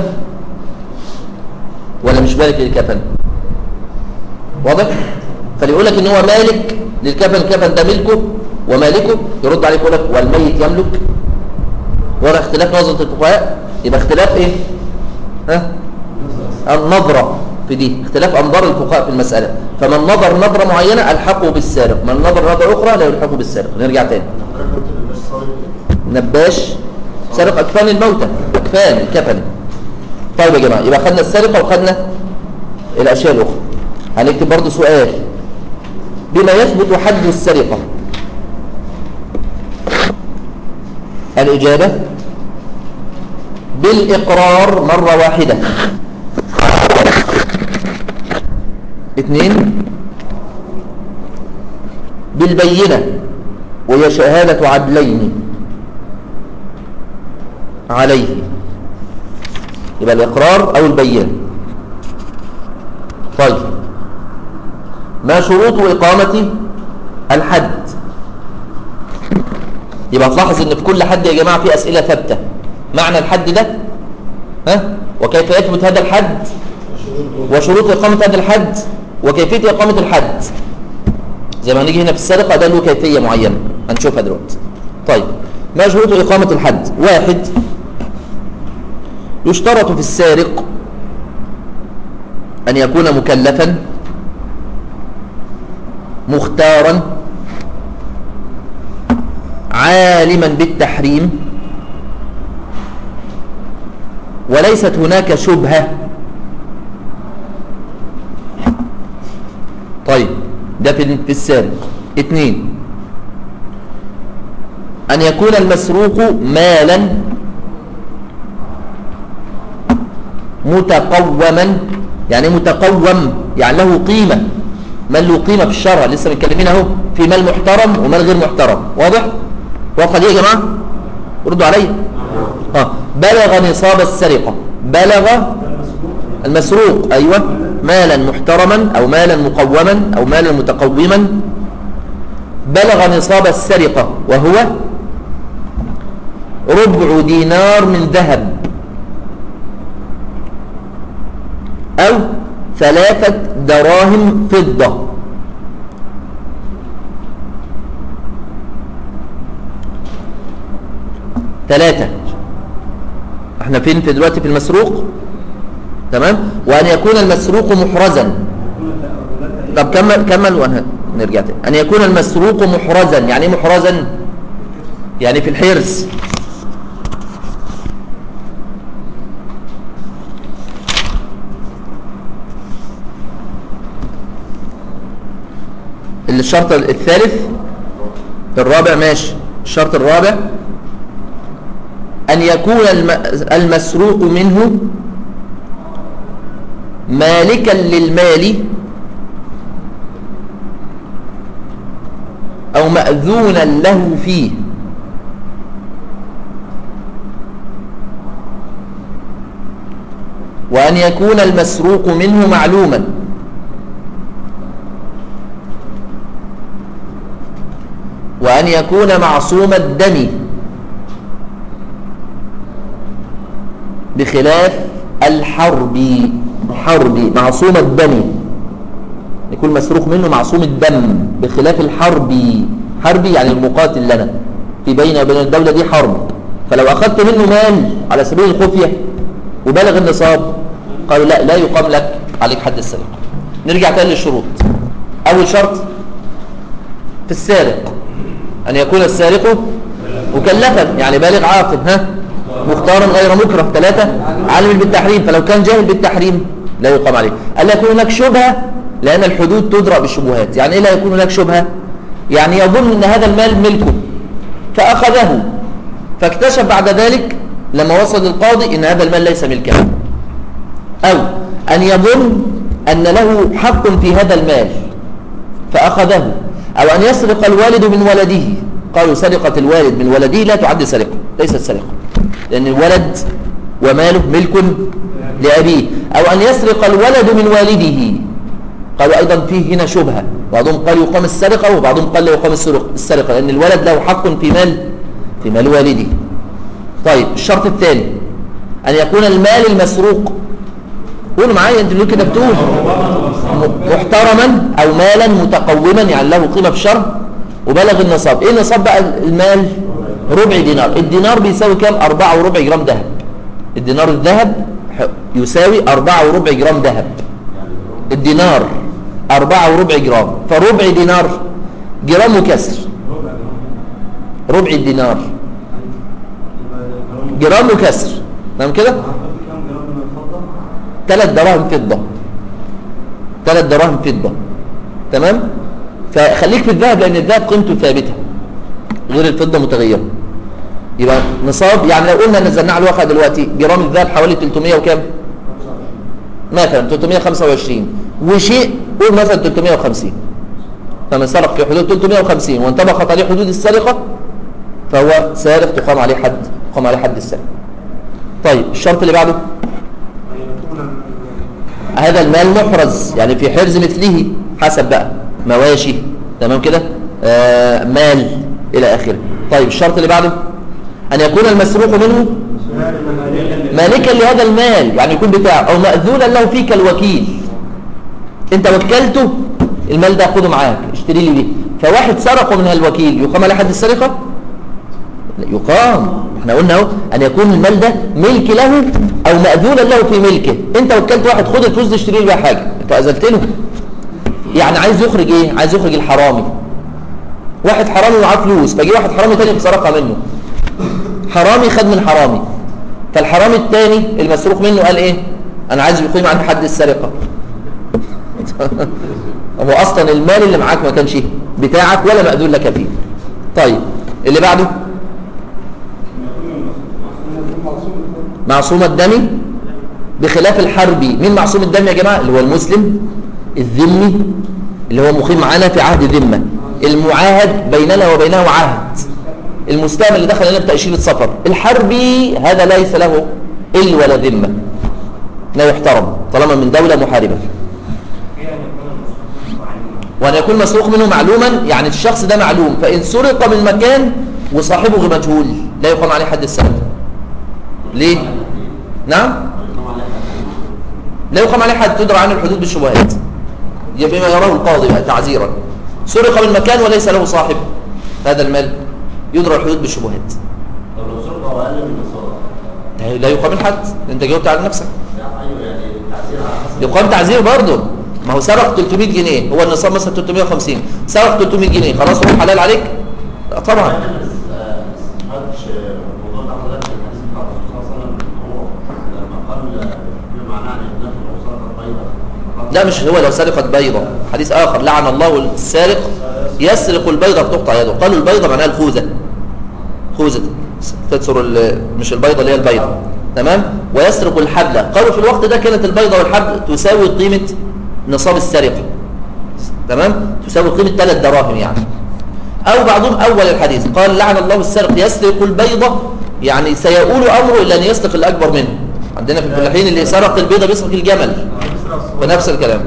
ولا مش مالك للكفن واضح فليقول لك ان هو مالك للكفن الكفن ده ملكه ومالكه يرد عليك يقول لك والميت يملك ولا اختلاف نظرة الفقهاء يبقى اختلاف ايه ها النظرة في دي اختلاف انظار الفقهاء في المسألة فمن نظر نظرة معينة الحقه بالسارق من نظر نظرة اخرى لا يلحقه بالسارق نرجع تاني نباش سرق اكفان الموتى اكفان الكفن طيب يا جماعة يبقى خدنا السرقة وخدنا الاشياء الاخرى هنكتب برضو سؤال بما يثبت حد السرقة الإجابة بالإقرار مرة واحدة اثنين بالبينة وهي شهادة عدلين عليه يبقى الإقرار أو البينة طيب ما شروط إقامة الحد يبقى تلاحظ ان في كل حد يا جماعة في أسئلة ثابتة معنى الحد ده ها وكيف يثبت هذا الحد وشروط إقامة هذا الحد وكيفية إقامة الحد زي ما هنيجي هنا في السرقة ده له كيفية معينة هنشوفها دلوقتي طيب ما شروط إقامة الحد واحد يشترط في السارق أن يكون مكلفا مختارا عالما بالتحريم وليست هناك شبهة طيب ده في في السارق اثنين أن يكون المسروق مالا متقوما يعني متقوم يعني له قيمة مال له قيمة في الشرع لسه متكلمين اهو في مال محترم ومال غير محترم واضح واضحه دي يا جماعه ردوا عليا اه بلغ نصاب السرقه بلغ المسروق ايوه مالا محترما او مالا مقوما او مالا متقوما بلغ نصاب السرقه وهو ربع دينار من ذهب أو ثلاثة دراهم فضة ثلاثة احنا فين في دلوقتي في المسروق تمام وأن يكون المسروق محرزا طب كمل كمل وأنا نرجع تاني أن يكون المسروق محرزا يعني ايه محرزا يعني في الحرز الشرط الثالث الرابع ماشي الشرط الرابع أن يكون المسروق منه مالكا للمال أو مأذونا له فيه وأن يكون المسروق منه معلوما وأن يكون معصوم الدم بخلاف الحرب حرب معصوم الدم يكون مسروق منه معصوم الدم بخلاف الحرب حربي يعني المقاتل لنا في بين وبين الدولة دي حرب فلو أخذت منه مال على سبيل الخفية وبلغ النصاب قالوا لا لا يقام لك عليك حد السرقة نرجع تاني للشروط أول شرط في السارق أن يكون السارق مكلفا يعني بالغ عاقل ها مختارا غير مكره ثلاثة عالم بالتحريم فلو كان جاهل بالتحريم لا يقام عليه ألا يكون هناك شبهة لأن الحدود تدرى بالشبهات يعني إيه لا يكون هناك شبهة يعني يظن أن هذا المال ملكه فأخذه فاكتشف بعد ذلك لما وصل للقاضي أن هذا المال ليس ملكه أو أن يظن أن له حق في هذا المال فأخذه أو أن يسرق الوالد من ولده قالوا سرقة الوالد من ولده لا تعد سرقة ليست سرقة لأن الولد وماله ملك لأبيه أو أن يسرق الولد من والده قالوا أيضا فيه هنا شبهة بعضهم قال يقام السرقة وبعضهم قال لا يقام السرق- السرقة لأن الولد له حق في مال في مال والده طيب الشرط الثاني أن يكون المال المسروق قولوا معايا انتوا ليه كده بتقول محترما أو مالا متقوما يعني له قيمة في الشرع وبلغ النصاب ايه نصاب بقى المال ربع دينار الدينار بيساوي كام أربعة وربع جرام ذهب الدينار الذهب ح- يساوي أربعة وربع جرام ذهب الدينار أربعة وربع جرام فربع دينار جرام وكسر ربع الدينار جرام وكسر تمام كده كم جرام من الفضة؟ ثلاث دراهم فضة ثلاث دراهم فضة تمام فخليك في الذهب لأن الذهب قيمته ثابتة غير الفضة متغيرة يبقى نصاب يعني لو قلنا نزلنا على الواقع دلوقتي جرام الذهب حوالي 300 وكام مثلا 325 وشيء قول مثلا 350 فمن سرق في حدود 350 وانطبقت عليه حدود السرقة فهو سارق تقام عليه حد تقام عليه حد السرقة طيب الشرط اللي بعده أن يكون هذا المال محرز يعني في حرز مثله حسب بقى مواشي تمام كده آه مال إلى آخره طيب الشرط اللي بعده أن يكون المسروق منه مالكا لهذا المال يعني يكون بتاعه أو مأذونا له فيه كالوكيل أنت وكلته المال ده خده معاك اشتري لي بيه فواحد سرقه من الوكيل يقام عليه حد السرقة لا، يقام احنا قلنا اهو ان يكون المال ده ملك له او مأذونا له في ملكه انت وكلت واحد خد الفلوس دي اشتري لي بيها حاجه انت اذلت له يعني عايز يخرج ايه عايز يخرج الحرامي واحد حرامي معاه فلوس فجي واحد حرامي تاني سرقها منه حرامي خد من حرامي فالحرامي التاني المسروق منه قال ايه انا عايز يقيم عند حد السرقه هو اصلا المال اللي معاك ما كانش بتاعك ولا مأذون لك فيه طيب اللي بعده معصوم الدم بخلاف الحربي مين معصوم الدم يا جماعة اللي هو المسلم الذمي اللي هو مقيم معانا في عهد ذمة المعاهد بيننا وبينه عهد المستعمل اللي دخل لنا بتأشيرة سفر الحربي هذا ليس له إل ولا ذمة لا يحترم طالما من دولة محاربة وأن يكون مسروق منه معلوما يعني الشخص ده معلوم فإن سرق من مكان وصاحبه مجهول لا يقام عليه حد السنة ليه؟ نعم؟ لا يقام عليه حد تدرى عنه الحدود بالشبهات يبقى بما يراه القاضي بقى تعزيرا سرق من مكان وليس له صاحب هذا المال يدرى الحدود بالشبهات طب لو سرقه اقل من النصاب لا يقام الحد انت جاوبت على نفسك لا ايوه يعني التعزير على حسب يقام تعزير برضه ما هو سرق 300 جنيه هو النصاب مثلا 350 سرق 300 جنيه خلاص هو حلال عليك لا طبعا سمعتش الموضوع ده حضرتك في الحديث بتاع الرسول صلى الله عليه وسلم ان هو لما قال بما معناه ان ابنته لو سرقت بيضه لا مش هو لو سرقت بيضة حديث آخر لعن الله السارق يسرق البيضة تقطع يده قالوا البيضة معناها الخوذة خوذة تكسر ال- مش البيضة اللي هي البيضة تمام ويسرق الحبل قالوا في الوقت ده كانت البيضة والحبل تساوي قيمة نصاب السرقة تمام تساوي قيمة ثلاث دراهم يعني أو بعضهم أول الحديث قال لعن الله السارق يسرق البيضة يعني سيؤول أمره إلى أن يسرق الأكبر منه عندنا في الفلاحين اللي سرق البيضة بيسرق الجمل ونفس الكلام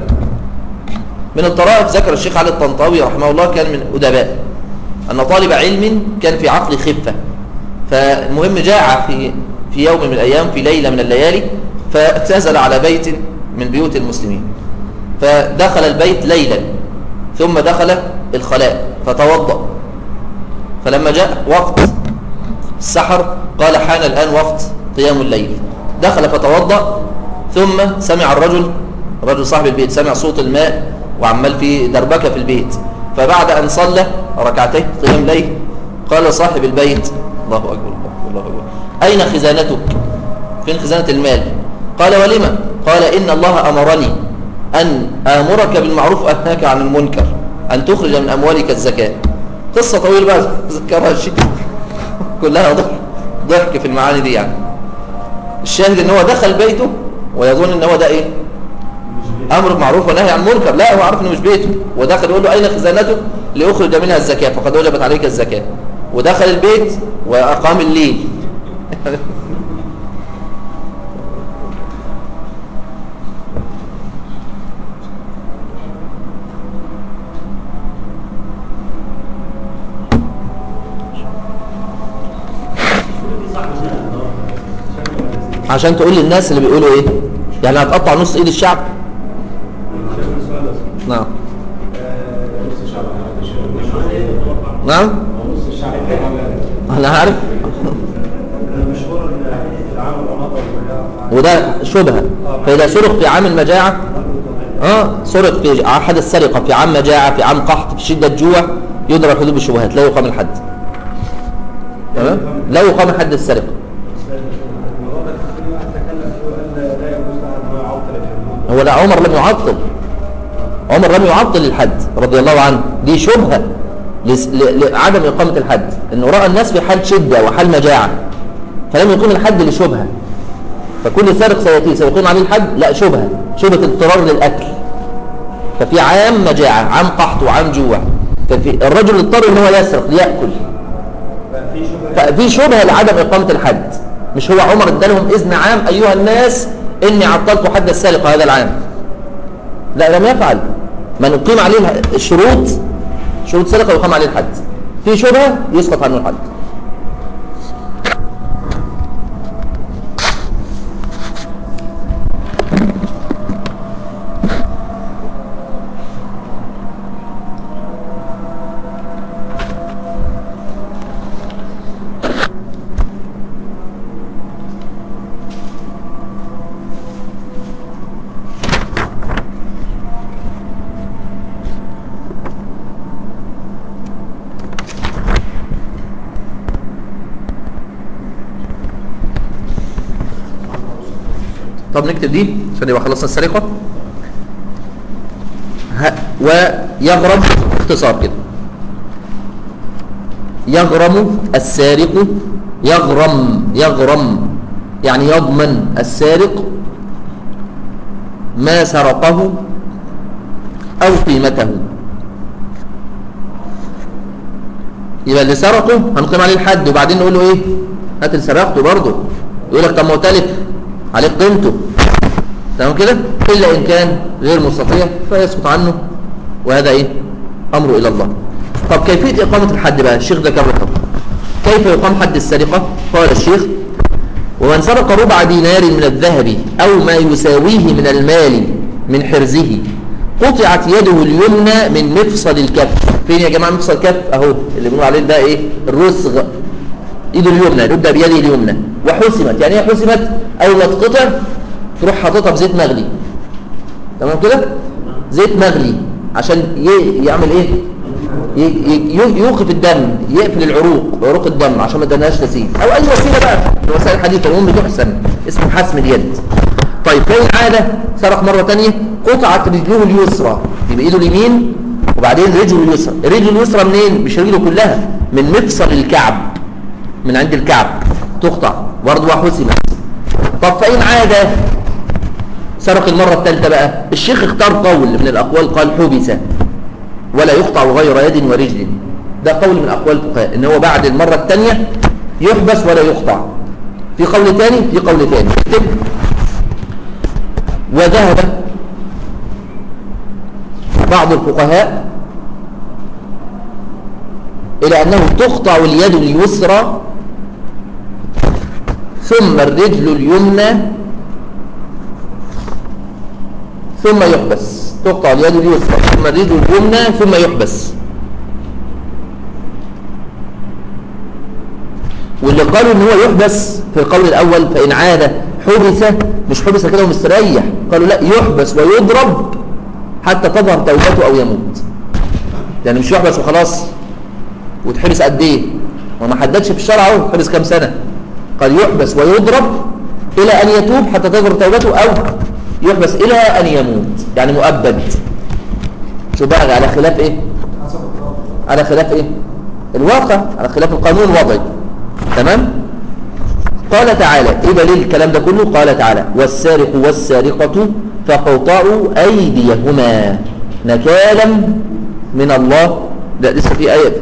من الطرائف ذكر الشيخ علي الطنطاوي رحمه الله كان من أدباء أن طالب علم كان في عقل خفة فالمهم جاع في في يوم من الأيام في ليلة من الليالي فاعتزل على بيت من بيوت المسلمين فدخل البيت ليلا ثم دخل الخلاء فتوضأ فلما جاء وقت السحر قال حان الآن وقت قيام الليل دخل فتوضأ ثم سمع الرجل الرجل صاحب البيت سمع صوت الماء وعمال في دربكة في البيت فبعد أن صلى ركعتين قيام ليل قال صاحب البيت الله أكبر الله أكبر أين خزانتك فين خزانة المال قال ولما قال إن الله أمرني أن آمرك بالمعروف وأنهاك عن المنكر أن تخرج من أموالك الزكاة قصة طويلة بقى ذكرها الشيخ كلها ضحك ضحك في المعاني دي يعني الشاهد ان هو دخل بيته ويظن ان هو ده ايه امر بمعروف ونهي عن منكر لا هو عارف انه مش بيته ودخل يقول له اين خزانته ليخرج منها الزكاه فقد وجبت عليك الزكاه ودخل البيت واقام الليل عشان تقول للناس اللي بيقولوا ايه يعني هتقطع نص ايد الشعب شيخ السؤال ده نعم نص الشعب هذا شيء نعم نص الشعب انا عارف المشهور ان العام الرمضان والمجاعة وده شبهه فاذا سرق في عام المجاعه اه سرق في احد السرقه في عام مجاعه في عام قحط في شده جوع يدرك حدود بالشبهات لا يقام الحد تمام لا يقام حد السرقه الموضوع ده كان واحد تكلم فيه وقال لا يجوز له ان هو يعطل الحدود هو لا عمر لم يعطل عمر لم يعطل الحد رضي الله عنه دي شبهة لس- ل- لعدم إقامة الحد إنه رأى الناس في حال شدة وحال مجاعة فلم يقيم الحد لشبهة فكل سارق سيأتي سيقيم عليه الحد لا شبهة شبهة اضطرار للأكل ففي عام مجاعة عام قحط وعام جوع ففي الرجل اضطر إن هو يسرق ليأكل ففي شبهه ففي شبهة لعدم إقامة الحد مش هو عمر ادالهم إذن عام أيها الناس إني عطلت حد السارقة هذا العام لا لم يفعل من أقيم عليه الشروط شروط سرقة يقام عليه الحد في شبهة يسقط عنه الحد طب نكتب دي عشان يبقى خلصنا السرقة ه- ويغرم اختصار كده يغرم السارق يغرم يغرم يعني يضمن السارق ما سرقه أو قيمته يبقى اللي سرقه هنقيم عليه الحد وبعدين نقول له ايه هات اللي سرقته برضه يقول لك طب ما هو تالف عليك قيمته تمام كده الا ان كان غير مستطيع فيسقط عنه وهذا ايه امره الى الله طب كيفيه اقامه الحد بقى الشيخ ذكر لكم كيف يقام حد السرقه قال الشيخ ومن سرق ربع دينار من الذهب او ما يساويه من المال من حرزه قطعت يده اليمنى من مفصل الكف فين يا جماعه مفصل الكف اهو اللي بنقول عليه ده ايه الرسغ ايده اليمنى نبدا بيده اليمنى وحسمت يعني ايه حسمت اول ما تقطع تروح حاططها في زيت مغلي تمام كده زيت مغلي عشان ي- يعمل ايه ي- ي- يوقف الدم يقفل العروق عروق الدم عشان ما تدناش تسيل او اي وسيله بقى من الوسائل الحديثه المهم بتحسن اسمه حسم اليد طيب فين عاده سرق مره ثانيه قطعت رجله اليسرى يبقى ايده اليمين وبعدين رجله اليسرى الرجل اليسرى منين مش رجله كلها من مفصل الكعب من عند الكعب تقطع برضه وحسمت طب فإن عاد سرق المرة الثالثة بقى الشيخ اختار قول من الأقوال قال حبس ولا يقطع غير يد ورجل ده قول من أقوال الفقهاء إن هو بعد المرة الثانية يحبس ولا يقطع في قول ثاني في قول ثاني اكتب وذهب بعض الفقهاء إلى أنه تقطع اليد اليسرى ثم الرجل اليمنى ثم يحبس تقطع اليد اليسرى ثم الرجل اليمنى ثم يحبس واللي قالوا ان هو يحبس في القول الاول فان عاد حبس مش حبس كده ومستريح قالوا لا يحبس ويضرب حتى تظهر توبته او يموت يعني مش يحبس وخلاص وتحبس قد ايه وما حددش في الشرع اهو حبس كام سنه قال يحبس ويضرب الى ان يتوب حتى تظهر توبته او يحبس الى ان يموت يعني مؤبد شو بقى على خلاف ايه على خلاف ايه الواقع على خلاف القانون الوضعي تمام قال تعالى ايه دليل الكلام ده كله قال تعالى والسارق والسارقة فقطعوا ايديهما نكالا من الله لا لسه في ايه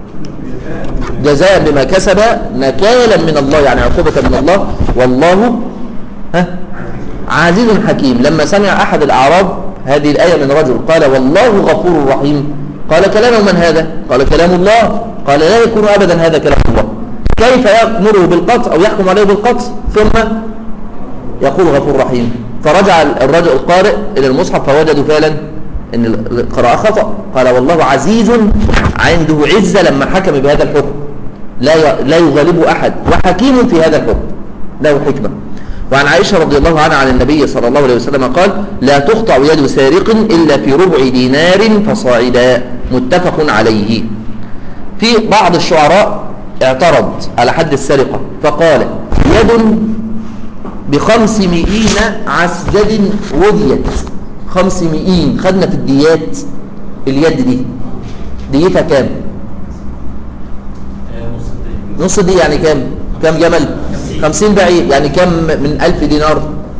جزاء بما كسب نكالا من الله يعني عقوبة من الله والله ها عزيز حكيم لما سمع أحد الأعراب هذه الآية من رجل قال والله غفور رحيم قال كلام من هذا قال كلام الله قال لا يكون أبدا هذا كلام الله كيف يأمره بالقطع أو يحكم عليه بالقطع ثم يقول غفور رحيم فرجع الرجل القارئ إلى المصحف فوجدوا فعلا أن القراءة خطأ قال والله عزيز عنده عزة لما حكم بهذا الحكم لا ي- لا يغالبه أحد وحكيم في هذا الحكم له حكمة وعن عائشة رضي الله عنها عن النبي صلى الله عليه وسلم قال لا تقطع يد سارق إلا في ربع دينار فصاعدا متفق عليه في بعض الشعراء اعترض على حد السرقة فقال يد بخمس مئين عسجد وذيت خمس مئين خدنا في الديات اليد دي ديتها كام نص دي يعني كام كام جمل خمسين بعير يعني كام من ألف دينار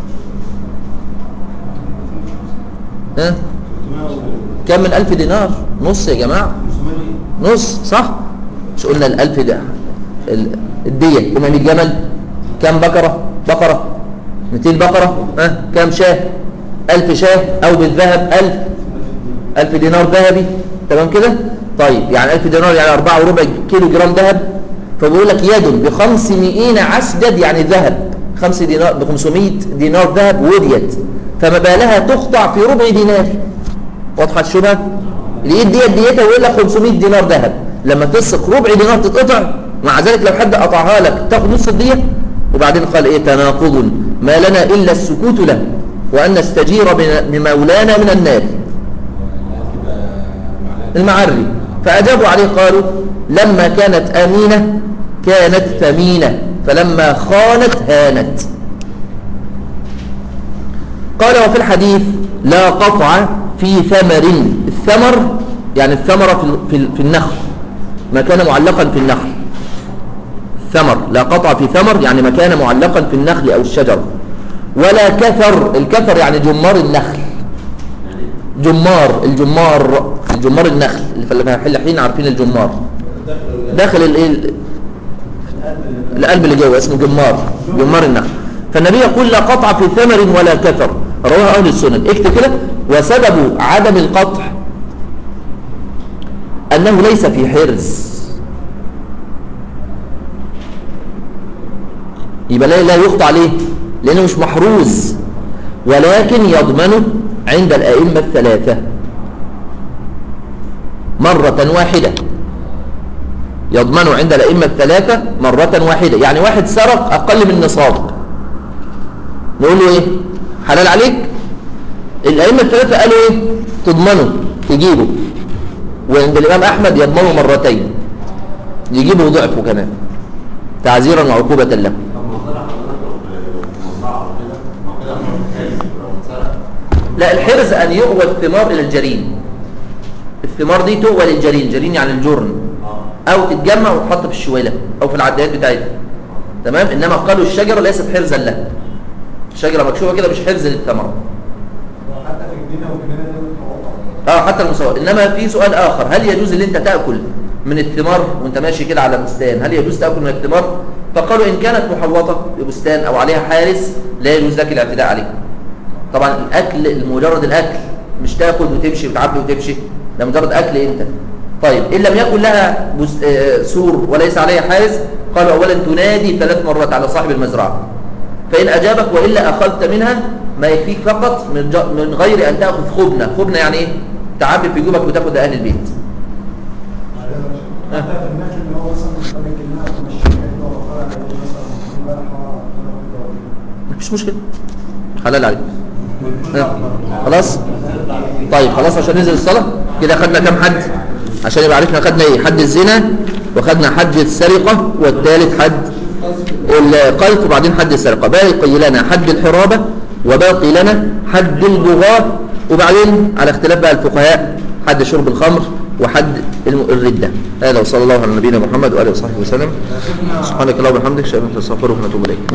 ها كام من ألف دينار نص يا جماعة نص صح مش قلنا الألف ده ال- الدية كما 100 جمل كام بقرة بقرة 200 بقرة ها كام شاه 1000 شاه أو بالذهب 1000 1000 دينار ذهبي تمام كده طيب يعني 1000 دينار يعني 4 وربع كيلو جرام ذهب فبيقول لك يد ب 500 عسجد يعني ذهب 5 دينار ب 500 دينار ذهب وديت فما بالها تقطع في ربع دينار واضحه الشبهه اليد ديت ديتها يقول لك 500 دينار ذهب لما تسق ربع دينار تتقطع مع ذلك لو حد قطعها لك تاخد نص الديه وبعدين قال ايه تناقض ما لنا الا السكوت له وان نستجير بن- بمولانا من النار المعري فأجابوا عليه قالوا لما كانت أمينة كانت ثمينة فلما خانت هانت قال وفي الحديث لا قطع في ثمر الثمر يعني الثمرة في- في في النخل ما كان معلقا في النخل ثمر لا قطع في ثمر يعني ما كان معلقا في النخل أو الشجر ولا كثر الكثر يعني جمار النخل جمار الجمار الجمار النخل اللي في الفلاحين عارفين الجمار داخل الايه ال- القلب اللي جوه اسمه جمار جمار النخل فالنبي يقول لا قطع في ثمر ولا كثر رواه اهل السنن اكتب كده وسبب عدم القطع انه ليس في حرز يبقى لا لا يقطع ليه لانه مش محروز ولكن يضمنه عند الائمه الثلاثه مره واحده يضمنه عند الائمه الثلاثه مره واحده يعني واحد سرق اقل من نصاب نقول له ايه حلال عليك الائمه الثلاثه قالوا ايه تضمنه تجيبه وعند الامام احمد يضمنه مرتين يجيبه ضعفه كمان تعزيرا وعقوبه له طب ما طلع حضرتك موزعه كده ما كده حرز لو اتسرق لا الحرز أن يؤوى الثمار إلى الجرين الثمار دي تؤوى للجرين جرين يعني الجرن اه أو تتجمع وتحط في الشويلة أو في العداد بتاعتها تمام إنما قالوا الشجرة ليست حرزا لها الشجرة مكشوفة كده مش حرز للثمرة حتى في الجنينه والجنينه دي متفوقه اه حتى المساواة إنما في سؤال آخر هل يجوز ان أنت تأكل من الثمار وأنت ماشي كده على بستان هل يجوز تأكل من الثمار فقالوا إن كانت محوطة ببستان أو عليها حارس لا يجوز لك الاعتداء عليه طبعا الأكل مجرد الأكل مش تأكل وتمشي وتعبي وتمشي ده مجرد أكل أنت طيب إن لم يكن لها بس- آه، سور وليس عليها حارس قالوا أولا تنادي ثلاث مرات على صاحب المزرعة فإن أجابك وإلا أخذت منها ما يكفيك فقط من, ج- من غير أن تأخذ خبنة خبنة يعني إيه؟ تعبي في جيبك وتاخد أهل البيت حتى في الناس اللي هو مثلا مستمر الناس مش كده وقال عليه مثلا امبارح مفيش مشكلة حلال عليك ها، خلاص طيب خلاص عشان ننزل الصلاة كده خدنا كام حد عشان يبقى عرفنا خدنا ايه حد الزنا وخدنا حد السرقة والثالث حد القذف وبعدين حد السرقة باقي لنا حد الحرابة وباقي لنا حد البغاة وبعدين على اختلاف بقى الفقهاء حد شرب الخمر وحد الم- الردة هذا وصلى الله على نبينا محمد وآله وصحبه وسلم سبحانك اللهم وبحمدك اشهد ان لا اله الا انت استغفرك ونتوب اليك